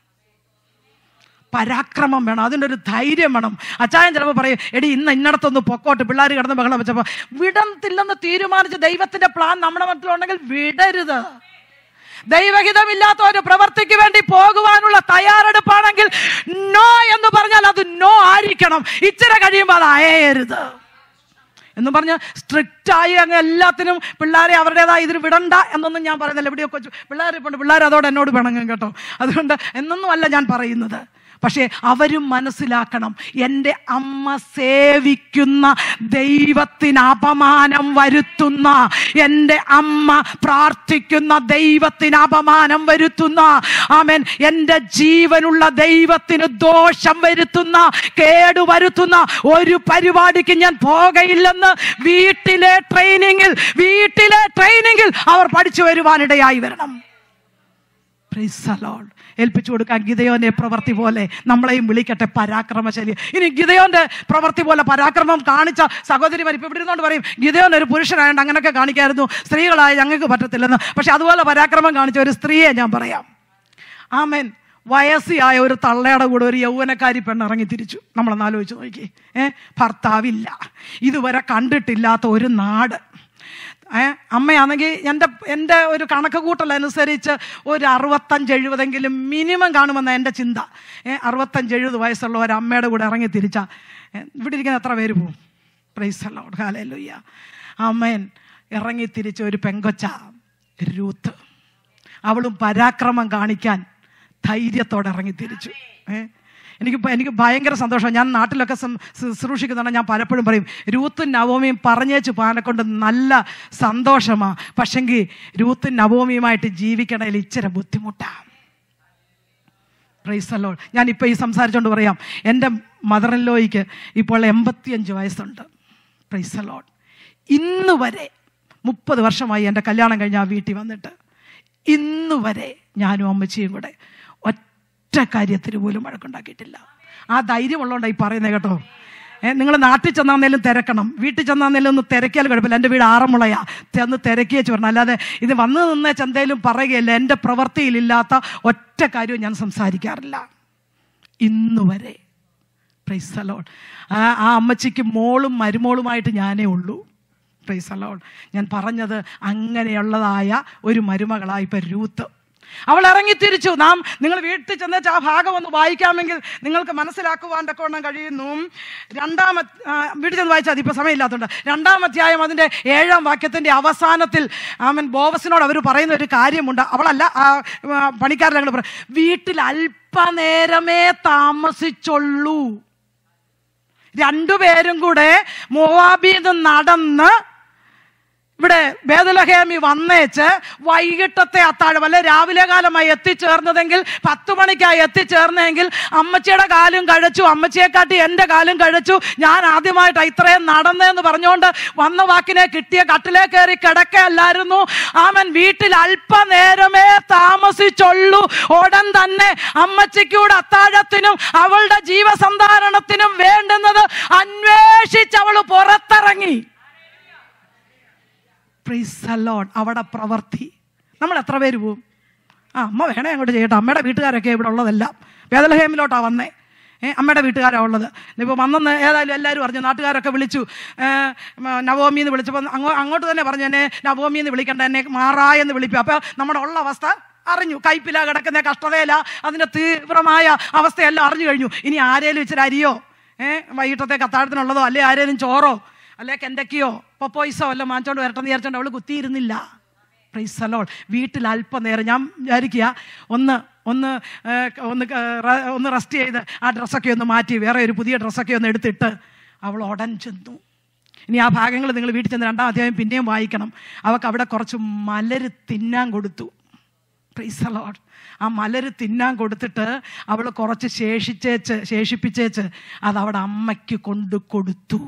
പരാക്രമം വേണം അതിൻ്റെ ഒരു ധൈര്യം വേണം അച്ചായൻ ചിലപ്പോൾ പറയും എടി ഇന്ന് ഇന്നടത്തൊന്ന് പൊക്കോട്ട് പിള്ളേർ കിടന്ന് ബഹളം വെച്ചപ്പോൾ വിടത്തില്ലെന്ന് തീരുമാനിച്ച് ദൈവത്തിന്റെ പ്ലാൻ നമ്മുടെ മറ്റിലുണ്ടെങ്കിൽ വിടരുത് ദൈവഹിതമില്ലാത്ത ഒരു പ്രവർത്തിക്ക് വേണ്ടി പോകുവാനുള്ള തയ്യാറെടുപ്പാണെങ്കിൽ നോ എന്ന് പറഞ്ഞാൽ അത് നോ ആയിരിക്കണം ഇച്ചിരി കഴിയുമ്പോൾ അത് അയയരുത് എന്ന് പറഞ്ഞ് സ്ട്രിക്റ്റ് ആയി അങ്ങ് എല്ലാത്തിനും പിള്ളേരെ അവരുടേതായ ഇതിന് വിടണ്ട എന്നൊന്നും ഞാൻ പറയുന്നില്ല എവിടെയോ കൊച്ചു പിള്ളേർ ഇപ്പോൾ പിള്ളേർ അതോടെ എന്നോട് പിണങ്ങും കേട്ടോ അതുകൊണ്ട് എന്നൊന്നും അല്ല ഞാൻ പറയുന്നത് പക്ഷേ അവരും മനസ്സിലാക്കണം എൻ്റെ അമ്മ സേവിക്കുന്ന ദൈവത്തിന് അപമാനം വരുത്തുന്ന എൻ്റെ അമ്മ പ്രാർത്ഥിക്കുന്ന ദൈവത്തിന് അപമാനം വരുത്തുന്ന ആമേൻ എൻ്റെ ജീവനുള്ള ദൈവത്തിന് ദോഷം വരുത്തുന്ന കേടു വരുത്തുന്ന ഒരു പരിപാടിക്ക് ഞാൻ പോകയില്ലെന്ന് വീട്ടിലെ ട്രെയിനിങ്ങിൽ വീട്ടിലെ ട്രെയിനിങ്ങിൽ അവർ പഠിച്ചു വരുവാനിടയായി വരണം Praise the Lord. ഏൽപ്പിച്ചു കൊടുക്കാൻ ഗിതയോന്റെ പ്രവൃത്തി പോലെ നമ്മളെയും വിളിക്കട്ടെ പരാക്രമശാലി ഇനി ഗിതയോന്റെ പ്രവൃത്തി പോലെ പരാക്രമം കാണിച്ച സഹോദരിമാർ ഇപ്പൊ ഇവിടെ ഇരുന്നോണ്ട് പറയും ഗിതയോൻ ഒരു പുരുഷനായതുകൊണ്ട് അങ്ങനെയൊക്കെ കാണിക്കായിരുന്നു സ്ത്രീകളായ ഞങ്ങൾക്ക് പറ്റത്തില്ലെന്ന് പക്ഷെ അതുപോലെ പരാക്രമം കാണിച്ച ഒരു സ്ത്രീയെ ഞാൻ പറയാം ആമേൻ വയസ്സിയായ ഒരു തള്ളയുടെ കൂടെ ഒരു യൗവനക്കാരി പെണ്ണ് ഇറങ്ങി തിരിച്ചു നമ്മളൊന്ന് ആലോചിച്ച് നോക്കി ഏ ഭർത്താവില്ല ഇതുവരെ കണ്ടിട്ടില്ലാത്ത ഒരു നാട് ഏ അമ്മയാണെങ്കിൽ എൻ്റെ എൻ്റെ ഒരു കണക്ക് കൂട്ടലനുസരിച്ച് ഒരു അറുപത്തഞ്ച് എഴുപതെങ്കിലും മിനിമം കാണുമെന്ന എൻ്റെ ചിന്ത ഏ അറുപത്തഞ്ച് എഴുപത് വയസ്സുള്ള ഒരു അമ്മയുടെ കൂടെ ഇറങ്ങി തിരിച്ച ഇവിടെ ഇരിക്കുന്ന എത്ര പേര് പോവും പ്രൈസലോട് ഹാലലുയ്യ അമ്മേൻ ഇറങ്ങി തിരിച്ച ഒരു പെങ്കൊച്ച രൂത്ത് അവളും പരാക്രമം കാണിക്കാൻ ധൈര്യത്തോടെ ഇറങ്ങി തിരിച്ചു ഏ എനിക്ക് ഭ- എനിക്ക് ഭയങ്കര സന്തോഷം ഞാൻ നാട്ടിലൊക്കെ സം- ശുശ്രൂഷിക്കുന്നുണ്ട് ഞാൻ പലപ്പോഴും പറയും രൂത്തും നവോമിയും പറഞ്ഞേച്ച് പാനെ കൊണ്ട് നല്ല സന്തോഷമാണ് പക്ഷെങ്കിൽ രൂത്തും നവോമിയുമായിട്ട് ജീവിക്കണതിൽ ഇച്ചിരി ബുദ്ധിമുട്ടാണ് പ്രൈസ് അല്ലോ ഞാൻ ഇപ്പോൾ ഈ സംസാരിച്ചുകൊണ്ട് പറയാം എൻ്റെ മദർ ലോയ്ക്ക് ഇപ്പോൾ എൺപത്തിയഞ്ച് വയസ്സുണ്ട് പ്രൈസ് അലോൺ ഇന്ന് വരെ മുപ്പത് വർഷമായി എൻ്റെ കല്യാണം കഴിഞ്ഞ് ആ വീട്ടിൽ വന്നിട്ട് ഇന്ന് വരെ ഞാനും അമ്മച്ചിയും കൂടെ ഒറ്റ കാര്യത്തിന് പോലും വഴക്കുണ്ടാക്കിയിട്ടില്ല ആ ധൈര്യമുള്ളതുകൊണ്ടാണ് ഈ പറയുന്നത് കേട്ടോ നിങ്ങൾ നാട്ടിൽ ചെന്നാന്നേലും തിരക്കണം വീട്ടിൽ ചെന്നാന്നേലും ഒന്ന് തിരക്കിയാലും കുഴപ്പമില്ല എൻ്റെ വീട് ആറന്മുളയാ ചെന്ന് തിരക്കിയേച്ച് വരണം അല്ലാതെ ഇത് വന്നു നിന്ന ചന്തയിലും പറയുകയല്ല എൻ്റെ പ്രവൃത്തിയിലില്ലാത്ത ഒറ്റ കാര്യവും ഞാൻ സംസാരിക്കാറില്ല ഇന്ന് വരെ പ്രൈസ് അലോൺ ആ ആ അമ്മച്ചിക്ക് മോളും മരുമോളുമായിട്ട് ഞാനേ ഉള്ളൂ പ്രൈസ് അലോൺ ഞാൻ പറഞ്ഞത് അങ്ങനെയുള്ളതായ ഒരു മരുമകളായി ഇപ്പം രൂത്ത് അവൾ ഇറങ്ങി തിരിച്ചു നാം നിങ്ങൾ വീട്ടിൽ ചെന്നേച്ച് ആ ഭാഗം ഒന്ന് വായിക്കാമെങ്കിൽ നിങ്ങൾക്ക് മനസ്സിലാക്കുവാൻ തക്കവണ്ണം കഴിയുന്നു രണ്ടാമത് ആ, വീട്ടിൽ ചെന്ന് വായിച്ചാൽ മതി ഇപ്പോൾ സമയമില്ലാത്തതുകൊണ്ട് രണ്ടാം അധ്യായം അതിൻ്റെ ഏഴാം വാക്യത്തിൻ്റെ അവസാനത്തിൽ ആമൻ ബോവസിനോട് അവർ പറയുന്ന ഒരു കാര്യമുണ്ട് അവളല്ല ആ ആ, പണിക്കാരൻ ഞങ്ങൾ പറയും വീട്ടിൽ അല്പനേരമേ താമസിച്ചുള്ളൂ രണ്ടുപേരും കൂടെ മോവാബിൽ നിന്ന് നടന്ന് ഇവിടെ ബേദലഹേമി വന്നേച്ച് വൈകിട്ടത്തെ അത്താഴം അല്ലെ രാവിലെ കാലമായി എത്തിച്ചേർന്നതെങ്കിൽ പത്ത് മണിക്കായി എത്തിച്ചേർന്നെങ്കിൽ അമ്മച്ചിയുടെ കാലും കഴിച്ചു അമ്മച്ചിയെക്കാട്ടി എൻ്റെ കാലും കഴിച്ചു ഞാൻ ആദ്യമായിട്ട് ഇത്രയും നടന്നതെന്ന് പറഞ്ഞുകൊണ്ട് വന്ന വാക്കിനെ കിട്ടിയ കട്ടിലേ കയറി കിടക്കല്ലായിരുന്നു ആമൻ വീട്ടിൽ അല്പനേരമേ താമസിച്ചുള്ളൂ ഉടൻ തന്നെ അമ്മച്ചിക്കൂടെ അത്താഴത്തിനും അവളുടെ ജീവസന്ധാരണത്തിനും വേണ്ടുന്നത് അന്വേഷിച്ച് അവൾ പുറത്തിറങ്ങി പ്രീസലോൺ അവിടെ പ്രവർത്തി നമ്മൾ എത്ര പേര് പോവും ആ അമ്മ വേണേ അങ്ങോട്ട് ചെയ്യട്ടെ അമ്മയുടെ വീട്ടുകാരൊക്കെ ഇവിടെ ഉള്ളതെല്ലാം വേദലഹേമിലോട്ടാണ് വന്നേ ഏ അമ്മയുടെ വീട്ടുകാരാണ് ഉള്ളത് ഇപ്പോൾ വന്നെന്ന് ഏതായാലും എല്ലാവരും പറഞ്ഞു നാട്ടുകാരൊക്കെ വിളിച്ചു ഏ, മ, നവോമി എന്ന് വിളിച്ചപ്പോൾ അങ്ങോ അങ്ങോട്ട് തന്നെ പറഞ്ഞു എന്നെ നവോമി എന്ന് വിളിക്കണ്ട എന്നെ മാറായെന്ന് വിളിക്കും അപ്പോൾ നമ്മുടെ ഉള്ള അവസ്ഥ അറിഞ്ഞു കയ്പില കിടക്കുന്ന കഷ്ടതയില അതിൻ്റെ തീവ്രമായ അവസ്ഥയെല്ലാം അറിഞ്ഞു കഴിഞ്ഞു ഇനി ആരേലും ഇച്ചിരി അരിയോ ഏഹ് വൈകിട്ടത്തെ അത്താഴത്തിനുള്ളതോ അല്ലെ ആരേലും ചോറോ അല്ലെ കെണ്ടക്കിയോ പൊപ്പോയിസോ എല്ലാം വാങ്ങിച്ചോണ്ട് വരട്ടെന്ന് വിചാരിച്ചോണ്ട് അവൾ കുത്തിയിരുന്നില്ല പ്രൈസലോൾ വീട്ടിൽ അല്പനേരം ഞാൻ വിചാരിക്കുക ഒന്ന് ഒന്ന് ഏഹ്, ഒന്ന് ക- റ- ഒന്ന് റെസ്റ്റ് ചെയ്ത് ആ ഡ്രസ്സൊക്കെ ഒന്ന് മാറ്റി വേറെ ഒരു പുതിയ ഡ്രസ്സൊക്കെ ഒന്ന് എടുത്തിട്ട് അവൾ ഉടൻ ചെന്നു ഇനി ആ ഭാഗങ്ങൾ നിങ്ങൾ വീട്ടിൽ ചെന്ന് രണ്ടാം അധ്യായം പിന്നെയും വായിക്കണം അവൾക്ക് അവിടെ കുറച്ച് മലര് തിന്നാൻ കൊടുത്തു പ്രീസലോഡ് ആ മലര് തിന്നാൻ കൊടുത്തിട്ട് അവൾ കുറച്ച് ശേഷിച്ചേച്ച് ശേഷിപ്പിച്ചേച്ച് അത് അവിടെ അമ്മയ്ക്ക് കൊണ്ട് കൊടുത്തു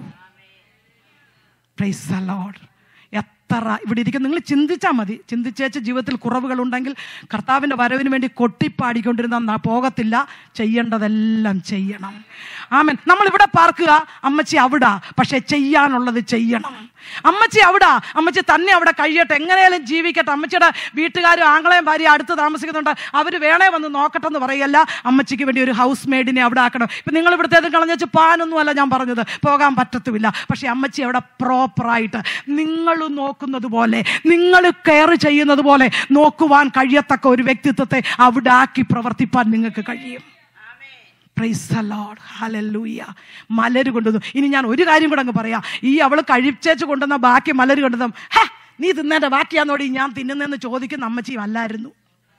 പ്രൈസ് ലോഡ് എത്ര ഇവിടെ ഇരിക്കും നിങ്ങൾ ചിന്തിച്ചാൽ മതി ചിന്തിച്ചേച്ച് ജീവിതത്തിൽ കുറവുകളുണ്ടെങ്കിൽ കർത്താവിൻ്റെ വരവിന് വേണ്ടി കൊട്ടിപ്പാടിക്കൊണ്ടിരുന്ന ന- പോകത്തില്ല ചെയ്യേണ്ടതെല്ലാം ചെയ്യണം ആമൻ നമ്മൾ ഇവിടെ പാർക്കുക അമ്മച്ചി അവിടെ പക്ഷെ ചെയ്യാനുള്ളത് ചെയ്യണം അമ്മച്ചി അവിടെ അമ്മച്ചി തന്നെ അവിടെ കഴിയട്ടെ എങ്ങനെയാലും ജീവിക്കട്ടെ അമ്മച്ചിയുടെ വീട്ടുകാരും ആങ്ങളെയും ഭാര്യ അടുത്ത് താമസിക്കുന്നുണ്ട് അവർ വേണേ വന്ന് നോക്കട്ടെ എന്ന് പറയല്ല അമ്മച്ചിക്ക് വേണ്ടി ഒരു ഹൗസ് മെയ്ഡിനെ അവിടെ ആക്കണം ഇപ്പം നിങ്ങൾ ഇവിടുത്തേതും കളഞ്ഞു പാനൊന്നുമല്ല ഞാൻ പറഞ്ഞത് പോകാൻ പറ്റത്തുമില്ല പക്ഷെ അമ്മച്ചി അവിടെ പ്രോപ്പറായിട്ട് നിങ്ങൾ നോക്കുന്നത് പോലെ നിങ്ങൾ കെയർ ചെയ്യുന്നത് പോലെ നോക്കുവാൻ കഴിയത്തക്ക ഒരു വ്യക്തിത്വത്തെ അവിടെ ആക്കി പ്രവർത്തിപ്പാൻ നിങ്ങൾക്ക് കഴിയും പ്രൈസ് ദ ലോർഡ് ഹല്ലേലൂയ മലര് കൊണ്ടുവന്നു ഇനി ഞാൻ ഒരു കാര്യം കൂടെ അങ്ങ് പറയാം ഈ അവൾ കഴിച്ചേച്ച് കൊണ്ടുവന്ന ബാക്കി മലര് കൊണ്ടുവന്ന ഹേ നീ തിന്നേണ്ട ബാക്കിയാന്നോടി ഞാൻ തിന്നുന്നതെന്ന് ചോദിക്കുന്ന അമ്മച്ചിയും അല്ലായിരുന്നു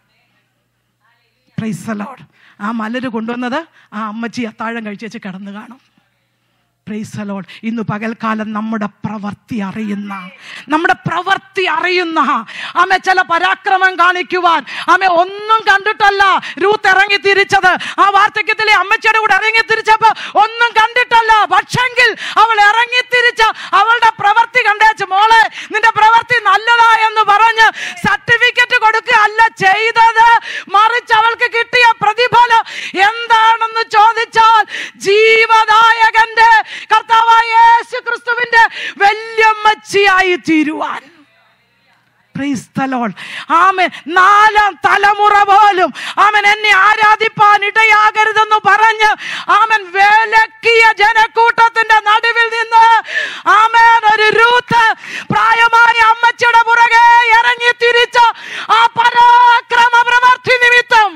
പ്രൈസ് ദ ലോർഡ് ആ മലര് കൊണ്ടുവന്നത് ആ അമ്മച്ചി അത്താഴം കഴിച്ചേച്ച് കിടന്നു കാണും പ്രൈസ് ലോഡ് ഇന്ന് പകൽക്കാലം നമ്മുടെ പ്രവൃത്തി അറിയുന്ന നമ്മുടെ പ്രവൃത്തി അറിയുന്ന ആമെ ചില പരാക്രമം കാണിക്കുവാൻ ആമെ ഒന്നും കണ്ടിട്ടല്ല രൂത്ത് ഇറങ്ങി തിരിച്ചത് ആ വാർദ്ധക്യത്തിലെ അമ്മച്ചിയുടെ കൂടെ ഇറങ്ങി തിരിച്ചപ്പോ ഒന്നും കണ്ടിട്ടല്ല പക്ഷെങ്കിൽ അവൾ ഇറങ്ങി തിരിച്ച അവളുടെ പ്രവൃത്തി കണ്ടേച്ച് മോളെ നിന്റെ പ്രവൃത്തി നല്ലതാ എന്ന് പറഞ്ഞ് സർട്ടിഫിക്കറ്റ് കൊടുക്കുക അല്ല ചെയ്തത് മറിച്ച് അവൾക്ക് കിട്ടിയ പ്രതിഫലം എന്താണെന്ന് ചോദിച്ചാൽ ജീവദായകന്റെ കർത്താവായ യേശു ക്രിസ്തുവിന്റെ വല്യമ്മച്ചിയായി തീരുവാൻ Praise the Lord. ആമേൻ നാലാം തലമുറ പോലും ആമൻ എന്നെ ആരാധിപ്പാൻ ഇടയാകരുതെന്ന് പറഞ്ഞ് ആമൻ വിലക്കിയ ജനക്കൂട്ടത്തിന്റെ നടുവിൽ നിന്ന് ആമേൻ ഒരു രൂത്ത് പ്രായമായ അമ്മച്ചിയുടെ പുറകെ ഇറങ്ങി തിരിച്ച ആ പരാക്രമ പ്രവർത്തി നിമിത്തം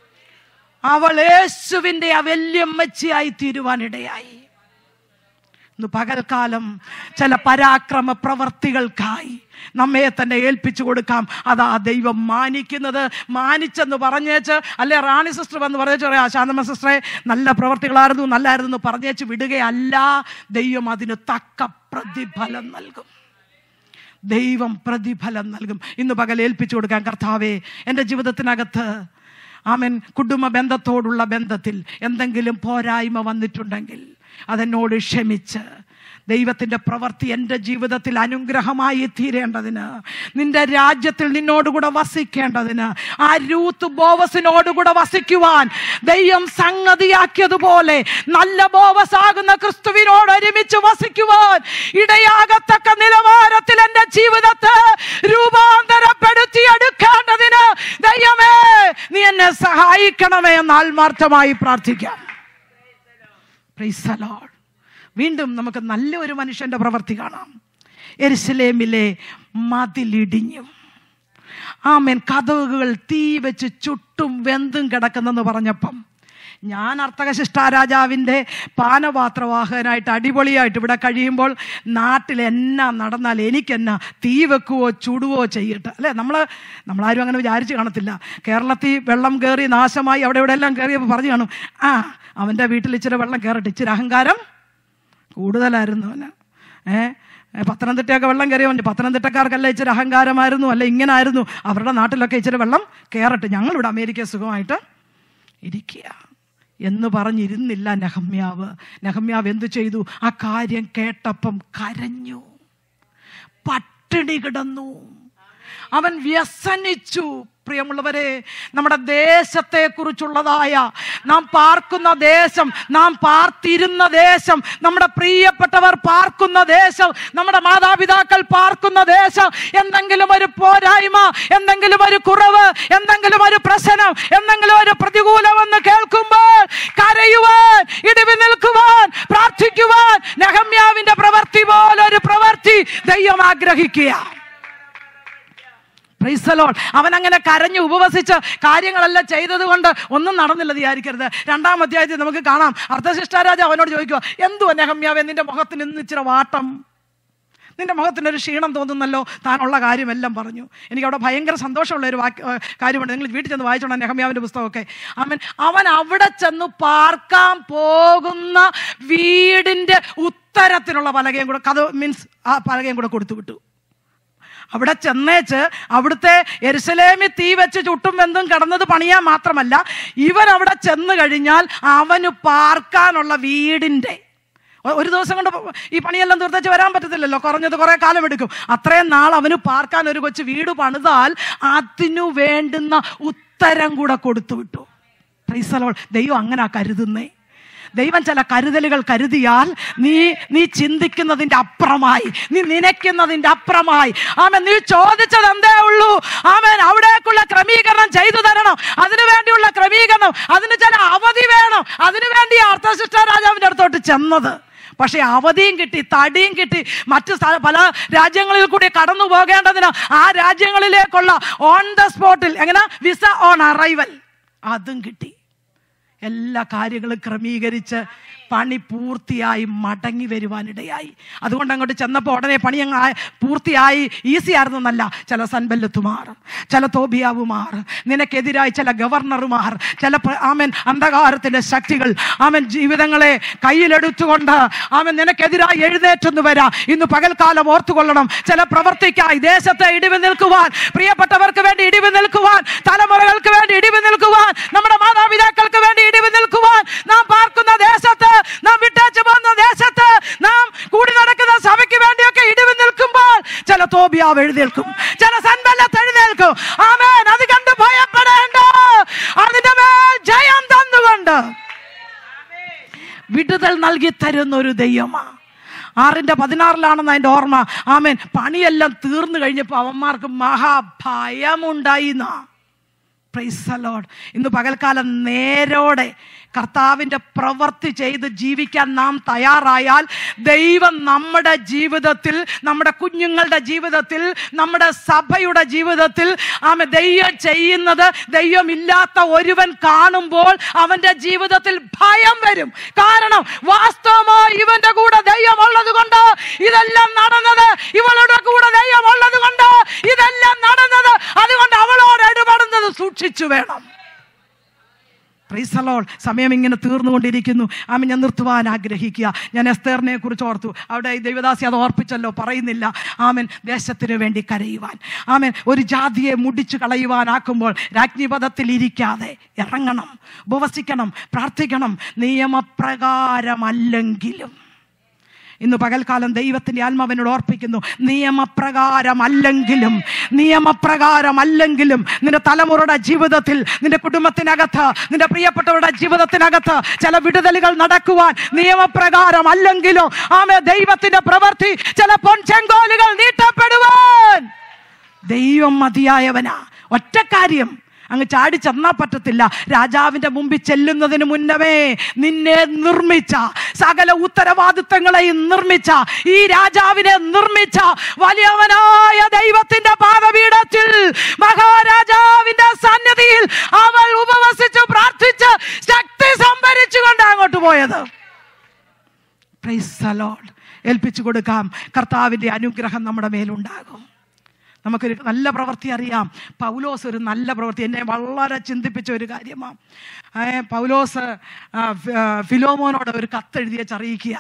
അവൾ യേശുവിന്റെ ആ വല്യമ്മച്ചിയായി തീരുവാനിടയായി ഇന്ന് പകൽക്കാലം ചില പരാക്രമ പ്രവർത്തികൾക്കായി നമ്മെ തന്നെ ഏൽപ്പിച്ചു കൊടുക്കാം അതാ ദൈവം മാനിക്കുന്നത് മാനിച്ചെന്ന് പറഞ്ഞേച്ച് അല്ലെ റാണി സിസ്റ്റർ വന്ന് പറഞ്ഞേച്ച് പറയാം ശാന്തമ്മ സിസ്റ്ററെ നല്ല പ്രവർത്തികളായിരുന്നു നല്ലായിരുന്നു എന്ന് പറഞ്ഞേച്ച് വിടുകയല്ല ദൈവം അതിന് തക്ക പ്രതിഫലം നൽകും ദൈവം പ്രതിഫലം നൽകും ഇന്ന് പകൽ ഏൽപ്പിച്ചു കൊടുക്കാൻ കർത്താവേ എൻ്റെ ജീവിതത്തിനകത്ത് ആമൻ കുടുംബ ബന്ധത്തോടുള്ള ബന്ധത്തിൽ എന്തെങ്കിലും പോരായ്മ വന്നിട്ടുണ്ടെങ്കിൽ അതെന്നോട് ക്ഷമിച്ച് ദൈവത്തിൻ്റെ പ്രവൃത്തി എൻ്റെ ജീവിതത്തിൽ അനുഗ്രഹമായി തീരേണ്ടതിന് നിന്റെ രാജ്യത്തിൽ നിന്നോടുകൂടെ വസിക്കേണ്ടതിന് ആ രൂത്ത് ബോവസിനോടുകൂടെ വസിക്കുവാൻ ദൈവം സംഗതിയാക്കിയതുപോലെ നല്ല ബോവസ് ആകുന്ന ക്രിസ്തുവിനോട് ഒരുമിച്ച് വസിക്കുവാൻ ഇടയാകത്തക്ക നിലവാരത്തിൽ എൻ്റെ ജീവിതത്തെ രൂപാന്തരപ്പെടുത്തി എടുക്കേണ്ടതിന് ദൈവമേ നീ എന്നെ സഹായിക്കണമേ എന്ന് ആത്മാർത്ഥമായി പ്രാർത്ഥിക്കാം Praise the Lord. വീണ്ടും നമുക്ക് നല്ല ഒരു മനുഷ്യന്റെ പ്രവൃത്തി കാണാം എരുസലേമിലെ മതിലിടിഞ്ഞു ആമേൻ കഥകുകൾ തീ വെച്ച് ചുട്ടും വെന്തും കിടക്കുന്നെന്ന് പറഞ്ഞപ്പം ഞാൻ അർത്ഥകശിഷ്ട രാജാവിൻ്റെ പാനപാത്രവാഹകനായിട്ട് അടിപൊളിയായിട്ട് ഇവിടെ കഴിയുമ്പോൾ നാട്ടിൽ എന്നാ നടന്നാൽ എനിക്കെന്നാ തീ വെക്കുവോ ചുടുവോ ചെയ്യട്ടെ അല്ലേ നമ്മൾ നമ്മളാരും അങ്ങനെ വിചാരിച്ച് കാണത്തില്ല കേരളത്തിൽ വെള്ളം കയറി നാശമായി അവിടെ ഇവിടെ എല്ലാം കയറിയപ്പോൾ പറഞ്ഞു കാണും ആ അവൻ്റെ വീട്ടിൽ ഇച്ചിരി വെള്ളം കയറട്ടെ ഇച്ചിരി അഹങ്കാരം കൂടുതലായിരുന്നു അവന് ഏ പത്തനംതിട്ടയൊക്കെ വെള്ളം കയറിയ പത്തനംതിട്ടക്കാർക്കല്ല ഇച്ചിരി അഹങ്കാരമായിരുന്നു അല്ല ഇങ്ങനായിരുന്നു അവരുടെ നാട്ടിലൊക്കെ ഇച്ചിരി വെള്ളം കയറട്ടെ ഞങ്ങളിവിടെ അമേരിക്ക സുഖമായിട്ട് ഇരിക്കുക എന്ന് പറഞ്ഞിരുന്നില്ല നെഹമ്യാവ് നെഹമ്യാവ് എന്തു ചെയ്തു ആ കാര്യം കേട്ടപ്പം കരഞ്ഞു പട്ടിണി കിടന്നു അവൻ വ്യസനിച്ചു പ്രിയമുള്ളവരെ നമ്മുടെ ദേശത്തെ കുറിച്ചുള്ളതായ നാം പാർക്കുന്ന ദേശം നാം പാർത്തിരുന്ന ദേശം നമ്മുടെ പ്രിയപ്പെട്ടവർ പാർക്കുന്ന ദേശം നമ്മുടെ മാതാപിതാക്കൾ പാർക്കുന്ന ദേശം എന്തെങ്കിലും ഒരു പോരായ്മ എന്തെങ്കിലും ഒരു കുറവ് എന്തെങ്കിലും ഒരു പ്രശ്നം എന്തെങ്കിലും ഒരു പ്രതികൂലമെന്ന് കേൾക്കുമ്പോൾ കരയുവാൻ ഇടിവി നിൽക്കുവാൻ പ്രാർത്ഥിക്കുവാൻ നെഹമ്യാവിന്റെ പ്രവൃത്തി പോലൊരു പ്രവൃത്തി ദൈവം ആഗ്രഹിക്കുക Praise the Lord. അവൻ അങ്ങനെ കരഞ്ഞു ഉപവസിച്ച് കാര്യങ്ങളെല്ലാം ചെയ്തത് കൊണ്ട് ഒന്നും നടന്നില്ല വിചാരിക്കരുത് രണ്ടാം അധ്യായത്തിൽ നമുക്ക് കാണാം അർത്ഥശിഷ്ടാരാജ അവനോട് ചോദിക്കുക എന്തു നെഹമ്യാവേ നിന്റെ മുഖത്തിന് ഇന്ന് ഇച്ചിരി വാട്ടം നിന്റെ മുഖത്തിനൊരു ക്ഷീണം തോന്നുന്നല്ലോ താനുള്ള കാര്യമെല്ലാം പറഞ്ഞു എനിക്ക് അവിടെ ഭയങ്കര സന്തോഷമുള്ള ഒരു വാക്യ ഏഹ് കാര്യമുണ്ട് നിങ്ങൾ വീട്ടിൽ ചെന്ന് വായിച്ചോണം നെഹമ്യാവിൻ്റെ പുസ്തകമൊക്കെ അവൻ അവൻ അവിടെ ചെന്ന് പാർക്കാൻ പോകുന്ന വീടിൻ്റെ ഉത്തരത്തിനുള്ള പലകയും കൂടെ കഥ മീൻസ് ആ പലകയും കൂടെ കൊടുത്തു വിട്ടു അവിടെ ചെന്നേച്ച് അവിടുത്തെ എരുസലേമി തീ വെച്ച് ചുട്ടും വെന്തും കിടന്നത് പണിയാൻ മാത്രമല്ല ഇവൻ അവിടെ ചെന്ന് കഴിഞ്ഞാൽ അവന് പാർക്കാനുള്ള വീടിൻ്റെ ഒ- ഒരു ദിവസം കൊണ്ട് ഈ പണിയെല്ലാം തീർത്തേച്ച് വരാൻ പറ്റത്തില്ലല്ലോ കുറഞ്ഞത് കുറേ കാലം എടുക്കും അത്രയും നാൾ അവന് പാർക്കാൻ ഒരു കൊച്ചു വീട് പണിതാൽ അതിനു വേണ്ടുന്ന ഉത്തരം കൂടെ കൊടുത്തു വിട്ടു പ്രൈസലോൾ ദൈവം അങ്ങനെ കരുതുന്നേ ദൈവം ചില കരുതലുകൾ കരുതിയാൽ നീ നീ ചിന്തിക്കുന്നതിൻ്റെ അപ്പുറമായി നീ നനയ്ക്കുന്നതിൻ്റെ അപ്പുറമായി ആമൻ നീ ചോദിച്ചത് എന്തേ ഉള്ളൂ ആമൻ അവിടേക്കുള്ള ക്രമീകരണം ചെയ്തു തരണം അതിനു വേണ്ടിയുള്ള ക്രമീകരണം അതിന് ചില അവധി വേണം അതിനു വേണ്ടി അർത്ഥശിഷ്ട രാജാവിൻ്റെ അടുത്തോട്ട് ചെന്നത് പക്ഷേ അവധിയും കിട്ടി തടിയും കിട്ടി മറ്റ് സ്ഥല- പല രാജ്യങ്ങളിൽ കൂടി കടന്നു പോകേണ്ടതിന് ആ രാജ്യങ്ങളിലേക്കുള്ള ഓൺ ദ സ്പോട്ടിൽ എങ്ങനെ വിസ ഓൺ അറൈവൽ അതും കിട്ടി എല്ലാ കാര്യങ്ങളും ക്രമീകരിച്ച് പണി പൂർത്തിയായി മടങ്ങി വരുവാനിടയായി അതുകൊണ്ട് അങ്ങോട്ട് ചെന്നപ്പോൾ ഉടനെ പണി അങ്ങ് ആയ- പൂർത്തിയായി ഈസി ആയിരുന്നെന്നല്ല ചില സൻബല്ലത്തുമാർ ചില തോബിയാവുമാർ നിനക്കെതിരായി ചില ഗവർണർമാർ ചില പ്ര- ആമൻ അന്ധകാരത്തിൻ്റെ ശക്തികൾ ആമൻ ജീവിതങ്ങളെ കയ്യിലെടുത്തുകൊണ്ട് ആമൻ നിനക്കെതിരായി എഴുന്നേറ്റെന്ന് വരാം ഇന്ന് പകൽക്കാലം ഓർത്തുകൊള്ളണം ചില പ്രവർത്തിക്കായി ദേശത്തെ ഇടിവ് നിൽക്കുവാൻ പ്രിയപ്പെട്ടവർക്ക് വേണ്ടി ഇടിവ് നിൽക്കുവാൻ തലമുറകൾക്ക് വേണ്ടി ഇടിവ് നിൽക്കുവാൻ നമ്മുടെ മാതാപിതാക്കൾക്ക് വേണ്ടി ഇടിവ് നിൽക്കുവാൻ നാം പാർക്കുന്ന ദേശത്ത് നാം വിട്ടേച്ച് പോകുന്ന ദേശത്ത് നാം കൂടി നടക്കുന്ന സഭയ്ക്ക് വേണ്ടിയൊക്കെ ഇടിവ് നിൽക്കുമ്പോൾ ചില തോബിയാവ് എഴുന്നേൽക്കും ചില സൻബല്ലത്ത് എഴുന്നേൽക്കും ആമേൻ അത് കണ്ട് ഭയപ്പെടേണ്ട അതിന്റെ മേൽ ജയം തന്നുകൊണ്ട് വിടുതൽ നൽകി തരുന്ന ഒരു ദൈവമാ ആറിന്റെ പതിനാറിലാണെന്ന് അതിന്റെ ഓർമ്മ ആമേൻ പണിയെല്ലാം തീർന്നു കഴിഞ്ഞപ്പോൾ അവന്മാർക്ക് മഹാഭയമുണ്ടായി എന്നാ പ്രൈസ് ലോഡ് ഇന്ന് പകൽക്കാലം നേരോടെ കർത്താവിൻ്റെ പ്രവൃത്തി ചെയ്ത് ജീവിക്കാൻ നാം തയ്യാറായാൽ ദൈവം നമ്മുടെ ജീവിതത്തിൽ നമ്മുടെ കുഞ്ഞുങ്ങളുടെ ജീവിതത്തിൽ നമ്മുടെ സഭയുടെ ജീവിതത്തിൽ ആമ ദൈവം ചെയ്യുന്നത് ദൈവമില്ലാത്ത ഒരുവൻ കാണുമ്പോൾ അവൻ്റെ ജീവിതത്തിൽ ഭയം വരും കാരണം വാസ്തവമായി ഇവന്റെ കൂടെ ദൈവമുള്ള പ്രൈസലോൾ സമയം ഇങ്ങനെ തീർന്നുകൊണ്ടിരിക്കുന്നു ആമൻ ഞാൻ നിർത്തുവാൻ ആഗ്രഹിക്കുക ഞാൻ എസ്തേറിനെ കുറിച്ച് ഓർത്തു അവിടെ ഈ ദൈവദാസി അത് ഓർപ്പിച്ചല്ലോ പറയുന്നില്ല ആമൻ ദേശത്തിന് വേണ്ടി കരയുവാൻ ആമൻ ഒരു ജാതിയെ മുടിച്ചു കളയുവാനാക്കുമ്പോൾ രാജ്ഞിപഥത്തിൽ ഇരിക്കാതെ ഇറങ്ങണം ഉപവസിക്കണം പ്രാർത്ഥിക്കണം നിയമപ്രകാരമല്ലെങ്കിലും ഇന്ന് പകൽക്കാലം ദൈവത്തിന്റെ ആത്മാവിനോട് ഓർപ്പിക്കുന്നു നിയമപ്രകാരമല്ലെങ്കിലും നിയമപ്രകാരമല്ലെങ്കിലും നിന്റെ തലമുറയുടെ ജീവിതത്തിൽ നിന്റെ കുടുംബത്തിനകത്ത് നിന്റെ പ്രിയപ്പെട്ടവരുടെ ജീവിതത്തിനകത്ത് ചില വിടുതലുകൾ നടക്കുവാൻ നിയമപ്രകാരമല്ലെങ്കിലും ആമേ ദൈവത്തിന്റെ പ്രവൃത്തി ചില പൊൻചെങ്കോലുകൾ നീട്ടപ്പെടുവാൻ ദൈവം മതിയായവനാ ഒറ്റ കാര്യം അങ്ങ് ചാടി ചെന്നാ പറ്റത്തില്ല രാജാവിന്റെ മുമ്പിൽ ചെല്ലുന്നതിന് മുന്നമേ നിന്നെ നിർമ്മിച്ച സകല ഉത്തരവാദിത്തങ്ങളെയും നിർമ്മിച്ച ഈ രാജാവിനെ നിർമ്മിച്ച വലിയവനായ ദൈവത്തിന്റെ പാദപീഠത്തിൽ മഹാരാജാവിന്റെ സന്നിധിയിൽ അവൾ ഉപവസിച്ച് പ്രാർത്ഥിച്ച് ശക്തി സംഭരിച്ചുകൊണ്ട് അങ്ങോട്ട് പോയത് Praise the Lord. ഏൽപ്പിച്ചു കൊടുക്കാം കർത്താവിന്റെ അനുഗ്രഹം നമ്മുടെ മേലുണ്ടാകും നമുക്കൊരു നല്ല പ്രവൃത്തി അറിയാം പൗലോസ് ഒരു നല്ല പ്രവൃത്തി എന്നെ വളരെ ചിന്തിപ്പിച്ച ഒരു കാര്യമാണ് ഏ, പൗലോസ് ആ, ഫി- ആ, ഫിലോമോനോട് ഒരു കത്തെഴുതിയറിയിക്കുക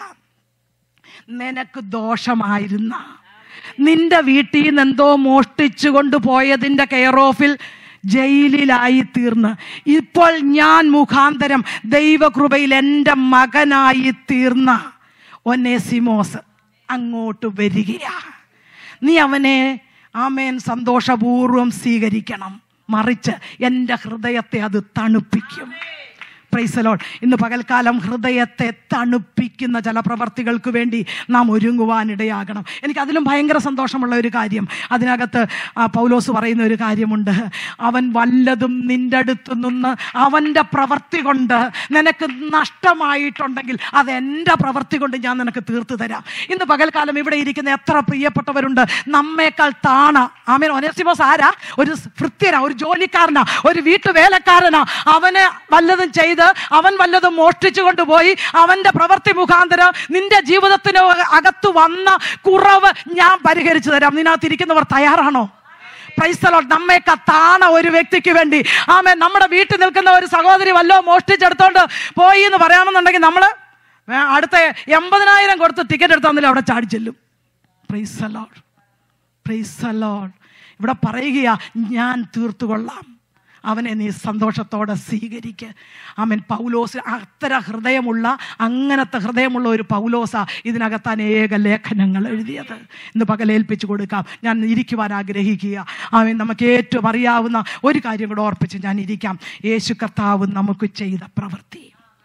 നിനക്ക് ദോഷമായിരുന്ന നിന്റെ വീട്ടിൽ നിന്ന് എന്തോ മോഷ്ടിച്ചു കൊണ്ടുപോയതിൻ്റെ കെയർ ഓഫിൽ ജയിലിലായി തീർന്ന് ഇപ്പോൾ ഞാൻ മുഖാന്തരം ദൈവകൃപയിൽ എൻ്റെ മകനായി തീർന്ന ഒന്നേസിമോസ് അങ്ങോട്ട് വരികയാ നീ അവനെ ആമേൻ സന്തോഷപൂർവ്വം സ്വീകരിക്കണം മറിച്ച് എൻ്റെ ഹൃദയത്തെ അത് തണുപ്പിക്കും പ്രൈസലോൾ ഇന്ന് പകൽക്കാലം ഹൃദയത്തെ തണുപ്പിക്കുന്ന ചില പ്രവർത്തികൾക്ക് വേണ്ടി നാം ഒരുങ്ങുവാനിടയാകണം എനിക്ക് അതിലും ഭയങ്കര സന്തോഷമുള്ള ഒരു കാര്യം അതിനകത്ത് ആ പൗലോസ് പറയുന്ന ഒരു കാര്യമുണ്ട് അവൻ വല്ലതും നിന്റെ അടുത്ത് നിന്ന് അവൻ്റെ പ്രവൃത്തി കൊണ്ട് നിനക്ക് നഷ്ടമായിട്ടുണ്ടെങ്കിൽ അത് എൻ്റെ പ്രവൃത്തി കൊണ്ട് ഞാൻ നിനക്ക് തീർത്തു തരാം ഇന്ന് പകൽക്കാലം ഇവിടെ ഇരിക്കുന്ന എത്ര പ്രിയപ്പെട്ടവരുണ്ട് നമ്മേക്കാൾ താണ ആമേൻ ഒനേസിമോസ് ആരാ ഒരു ഭൃത്യനാ ഒരു ജോലിക്കാരനാ ഒരു വീട്ടുവേലക്കാരനാ അവന് വല്ലതും ചെയ്ത് അവൻ വല്ലതും മോഷ്ടിച്ചു കൊണ്ടുപോയി അവന്റെ പ്രവൃത്തി മുഖാന്തരം നിന്റെ ജീവിതത്തിന് അകത്ത് വന്ന കുറവ് ഞാൻ പരിഹരിച്ചു തരാം നിനകത്തിരിക്കുന്നവർ തയ്യാറാണോ പ്രൈസ്തലോ നമ്മേക്ക താണ ഒരു വ്യക്തിക്ക് വേണ്ടി ആമേ നമ്മുടെ വീട്ടിൽ നിൽക്കുന്ന ഒരു സഹോദരി വല്ലോ മോഷ്ടിച്ചെടുത്തോണ്ട് പോയി എന്ന് പറയാമെന്നുണ്ടെങ്കിൽ നമ്മൾ അടുത്ത എൺപതിനായിരം കൊടുത്ത് ടിക്കറ്റ് എടുത്താൽ അവിടെ ചാടി ചെല്ലും പ്രൈസ് ലോഡ് പ്രൈസ് ലോഡ് ഇവിടെ പറയുകയാ ഞാൻ തീർത്തുകൊള്ളാം അവനെ നീ സന്തോഷത്തോടെ സ്വീകരിക്ക് അവൻ പൗലോസ് അത്തര ഹൃദയമുള്ള അങ്ങനത്തെ ഹൃദയമുള്ള ഒരു പൗലോസ ഇതിനകത്ത് അനേക ലേഖനങ്ങൾ എഴുതിയത് ഇന്ന് പകലേൽപ്പിച്ചു കൊടുക്കാം ഞാൻ ഇരിക്കുവാൻ ആഗ്രഹിക്കുക അവൻ നമുക്ക് ഏറ്റവും അറിയാവുന്ന ഒരു കാര്യം കൂടെ ഓർപ്പിച്ച് ഞാൻ ഇരിക്കാം യേശു കർത്താവ് നമുക്ക് ചെയ്ത പ്രവൃത്തി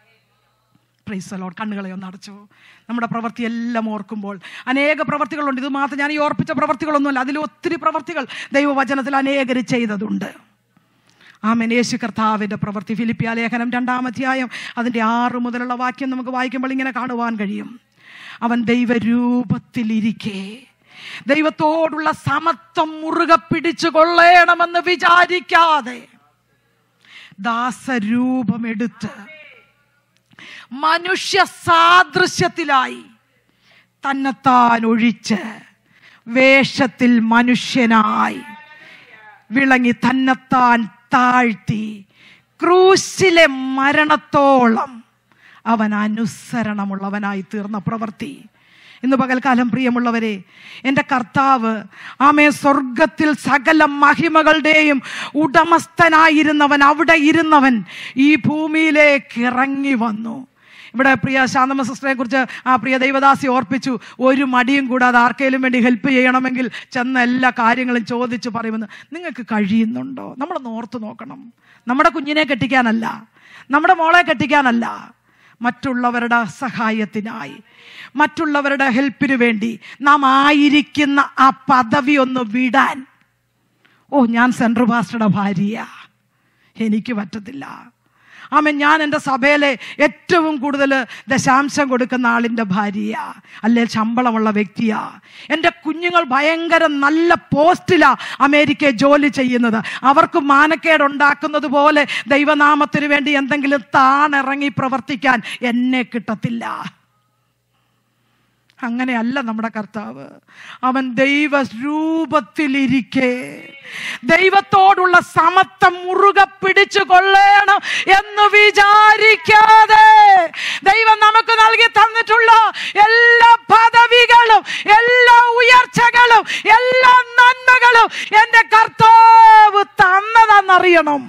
പ്രൈസലോട് കണ്ണുകളെ ഒന്ന് അടച്ചു നമ്മുടെ പ്രവൃത്തി എല്ലാം ഓർക്കുമ്പോൾ അനേക പ്രവൃത്തികളുണ്ട് ഇത് മാത്രം ഞാൻ ഈ ഓർപ്പിച്ച പ്രവൃത്തികളൊന്നുമല്ല അതിൽ ഒത്തിരി പ്രവൃത്തികൾ ദൈവവചനത്തിൽ അനേകർ ചെയ്തതുണ്ട് ആമേൻ യേശു കർത്താവിൻ്റെ പ്രവൃത്തി ഫിലിപ്പിയ ലേഖനം രണ്ടാം അധ്യായം അതിൻ്റെ ആറ് മുതലുള്ള വാക്യം നമുക്ക് വായിക്കുമ്പോൾ ഇങ്ങനെ കാണുവാൻ കഴിയും അവൻ ദൈവരൂപത്തിലിരിക്കെ ദൈവത്തോടുള്ള സമത്വം മുറുകെ പിടിച്ചു കൊള്ളണമെന്ന് വിചാരിക്കാതെ ദാസരൂപമെടുത്ത് മനുഷ്യ സാദൃശ്യത്തിലായി തന്നെത്താൻ ഒഴിച്ച് വേഷത്തിൽ മനുഷ്യനായി വിളങ്ങി തന്നെത്താൻ താഴ്ത്തി ക്രൂശിലെ മരണത്തോളം അവൻ അനുസരണമുള്ളവനായി തീർന്ന പ്രവൃത്തി ഇന്ന് പകൽക്കാലം പ്രിയമുള്ളവരെ എൻ്റെ കർത്താവ് ആമേ സ്വർഗത്തിൽ സകല മഹിമകളുടെയും ഉടമസ്ഥനായിരുന്നവൻ അവിടെ ഇരുന്നവൻ ഈ ഭൂമിയിലേക്ക് ഇറങ്ങി വന്നു ഇവിടെ പ്രിയ ശാന്തമ്മ സിസ്റ്ററെ കുറിച്ച് ആ പ്രിയ ദൈവദാസി ഓർപ്പിച്ചു ഒരു മടിയും കൂടാതെ ആർക്കെങ്കിലും വേണ്ടി ഹെൽപ്പ് ചെയ്യണമെങ്കിൽ ചെന്ന എല്ലാ കാര്യങ്ങളും ചോദിച്ച് പറയുമെന്ന് നിങ്ങൾക്ക് കഴിയുന്നുണ്ടോ നമ്മളൊന്ന് ഓർത്ത് നോക്കണം നമ്മുടെ കുഞ്ഞിനെ കെട്ടിക്കാനല്ല നമ്മുടെ മോളെ കെട്ടിക്കാനല്ല മറ്റുള്ളവരുടെ സഹായത്തിനായി മറ്റുള്ളവരുടെ ഹെൽപ്പിന് വേണ്ടി നാം ആയിരിക്കുന്ന ആ പദവി ഒന്ന് വിടാൻ ഓ ഞാൻ സെൻട്രൽ പാസ്റ്ററുടെ ഭാര്യ എനിക്ക് പറ്റത്തില്ല ആമൻ ഞാൻ എൻ്റെ സഭയിലെ ഏറ്റവും കൂടുതൽ ദശാംശം കൊടുക്കുന്ന ആളിൻ്റെ ഭാര്യ അല്ലെ ശമ്പളമുള്ള വ്യക്തിയാ എൻ്റെ കുഞ്ഞുങ്ങൾ ഭയങ്കര നല്ല പോസ്റ്റിലാ അമേരിക്കയിൽ ജോലി ചെയ്യുന്നത് അവർക്ക് മാനക്കേടുണ്ടാക്കുന്നത് പോലെ ദൈവനാമത്തിന് വേണ്ടി എന്തെങ്കിലും താണിറങ്ങി പ്രവർത്തിക്കാൻ എന്നെ കിട്ടത്തില്ല അങ്ങനെയല്ല നമ്മുടെ കർത്താവ് അവൻ ദൈവ രൂപത്തിലിരിക്കെ ദൈവത്തോടുള്ള സമത്വം മുറുകെ പിടിച്ചു കൊള്ളണം എന്ന് വിചാരിക്കാതെ ദൈവം നമുക്ക് നൽകി തന്നിട്ടുള്ള എല്ലാ പദവികളും എല്ലാ ഉയർച്ചകളും എല്ലാ നന്മകളും എന്റെ കർത്താവ് തന്നതെന്നറിയണം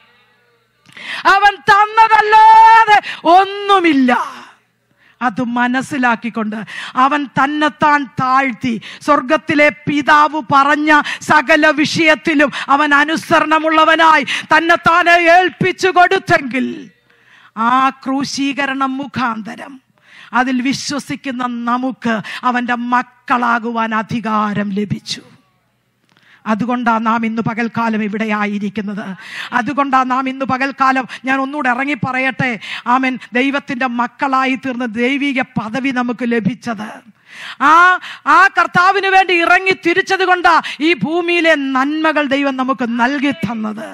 അവൻ തന്നതല്ലാതെ ഒന്നുമില്ല അത് മനസ്സിലാക്കിക്കൊണ്ട് അവൻ തന്നെത്താൻ താഴ്ത്തി സ്വർഗത്തിലെ പിതാവ് പറഞ്ഞ സകല വിഷയത്തിലും അവൻ അനുസരണമുള്ളവനായി തന്നെത്താനെ ഏൽപ്പിച്ചു കൊടുത്തെങ്കിൽ ആ ക്രൂശീകരണം മുഖാന്തരം അതിൽ വിശ്വസിക്കുന്ന നമുക്ക് അവൻ്റെ മക്കളാകുവാൻ അധികാരം ലഭിച്ചു അതുകൊണ്ടാണ് നാം ഇന്ന് പകൽക്കാലം ഇവിടെ ആയിരിക്കുന്നത് അതുകൊണ്ടാണ് നാം ഇന്ന് പകൽക്കാലം ഞാൻ ഒന്നുകൂടെ ഇറങ്ങി പറയട്ടെ ആമൻ ദൈവത്തിൻ്റെ മക്കളായി തീർന്ന ദൈവിക പദവി നമുക്ക് ലഭിച്ചത് ആ ആ കർത്താവിന് വേണ്ടി ഇറങ്ങി തിരിച്ചത് കൊണ്ടാ ഈ ഭൂമിയിലെ നന്മകൾ ദൈവം നമുക്ക് നൽകി തന്നത്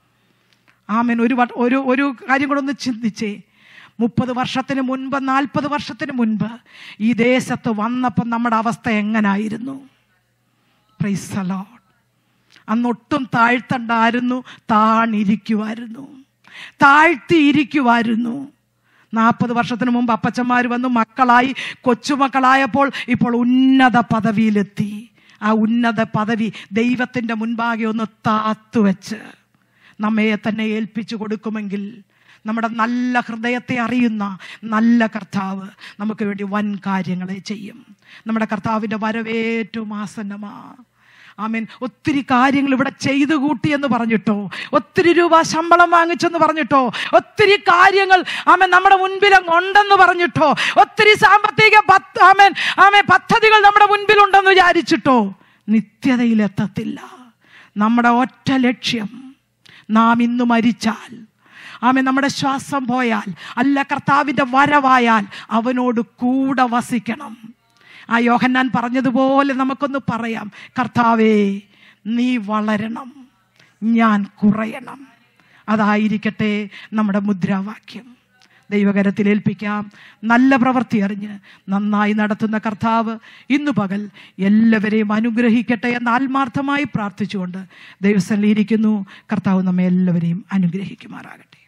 ആമൻ ഒരു വട്ട- ഒരു ഒരു കാര്യം കൂടെ ഒന്ന് ചിന്തിച്ചേ മുപ്പത് വർഷത്തിന് മുൻപ് നാൽപ്പത് വർഷത്തിന് മുൻപ് ഈ ദേശത്ത് വന്നപ്പോൾ നമ്മുടെ അവസ്ഥ എങ്ങനായിരുന്നു പ്രൈസ് ലോഡ് അന്നൊട്ടും താഴ്ത്തണ്ടായിരുന്നു താണിരിക്കുമായിരുന്നു താഴ്ത്തിയിരിക്കുമായിരുന്നു നാൽപ്പത് വർഷത്തിന് മുമ്പ് അപ്പച്ചന്മാർ വന്ന് മക്കളായി കൊച്ചുമക്കളായപ്പോൾ ഇപ്പോൾ ഉന്നത പദവിയിലെത്തി ആ ഉന്നത പദവി ദൈവത്തിൻ്റെ മുൻപാകെ ഒന്ന് താത്തുവെച്ച് നമ്മയെ തന്നെ ഏൽപ്പിച്ചു കൊടുക്കുമെങ്കിൽ നമ്മുടെ നല്ല ഹൃദയത്തെ അറിയുന്ന നല്ല കർത്താവ് നമുക്ക് വേണ്ടി വൻ കാര്യങ്ങളെ ചെയ്യും നമ്മുടെ കർത്താവിൻ്റെ വരവേറ്റവും ആസന്നമാ ആമേൻ ഒത്തിരി കാര്യങ്ങൾ ഇവിടെ ചെയ്തു കൂട്ടി എന്ന് പറഞ്ഞിട്ടോ ഒത്തിരി രൂപ ശമ്പളം വാങ്ങിച്ചെന്ന് പറഞ്ഞിട്ടോ ഒത്തിരി കാര്യങ്ങൾ ആമൻ നമ്മുടെ മുൻപിൽ അങ്ങ് ഉണ്ടെന്ന് പറഞ്ഞിട്ടോ ഒത്തിരി സാമ്പത്തിക പത്ത് ആമേൻ ആമേൻ പദ്ധതികൾ നമ്മുടെ മുൻപിലുണ്ടെന്ന് വിചാരിച്ചിട്ടോ നിത്യതയിലെത്തത്തില്ല നമ്മുടെ ഒറ്റ ലക്ഷ്യം നാം ഇന്ന് മരിച്ചാൽ ആമേ നമ്മുടെ ശ്വാസം പോയാൽ അല്ല കർത്താവിൻ്റെ വരവായാൽ അവനോട് കൂടെ വസിക്കണം ആ യോഹന്നാൻ പറഞ്ഞതുപോലെ നമുക്കൊന്ന് പറയാം കർത്താവേ നീ വളരണം ഞാൻ കുറയണം അതായിരിക്കട്ടെ നമ്മുടെ മുദ്രാവാക്യം ദൈവകരത്തിൽ ഏൽപ്പിക്കാം നല്ല പ്രവൃത്തി അറിഞ്ഞ് നന്നായി നടത്തുന്ന കർത്താവ് ഇന്നു പകൽ എല്ലാവരെയും അനുഗ്രഹിക്കട്ടെ എന്ന് ആത്മാർത്ഥമായി പ്രാർത്ഥിച്ചുകൊണ്ട് ദൈവസ്ഥലിരിക്കുന്നു കർത്താവ് നമ്മെ എല്ലാവരെയും അനുഗ്രഹിക്കുമാറാകട്ടെ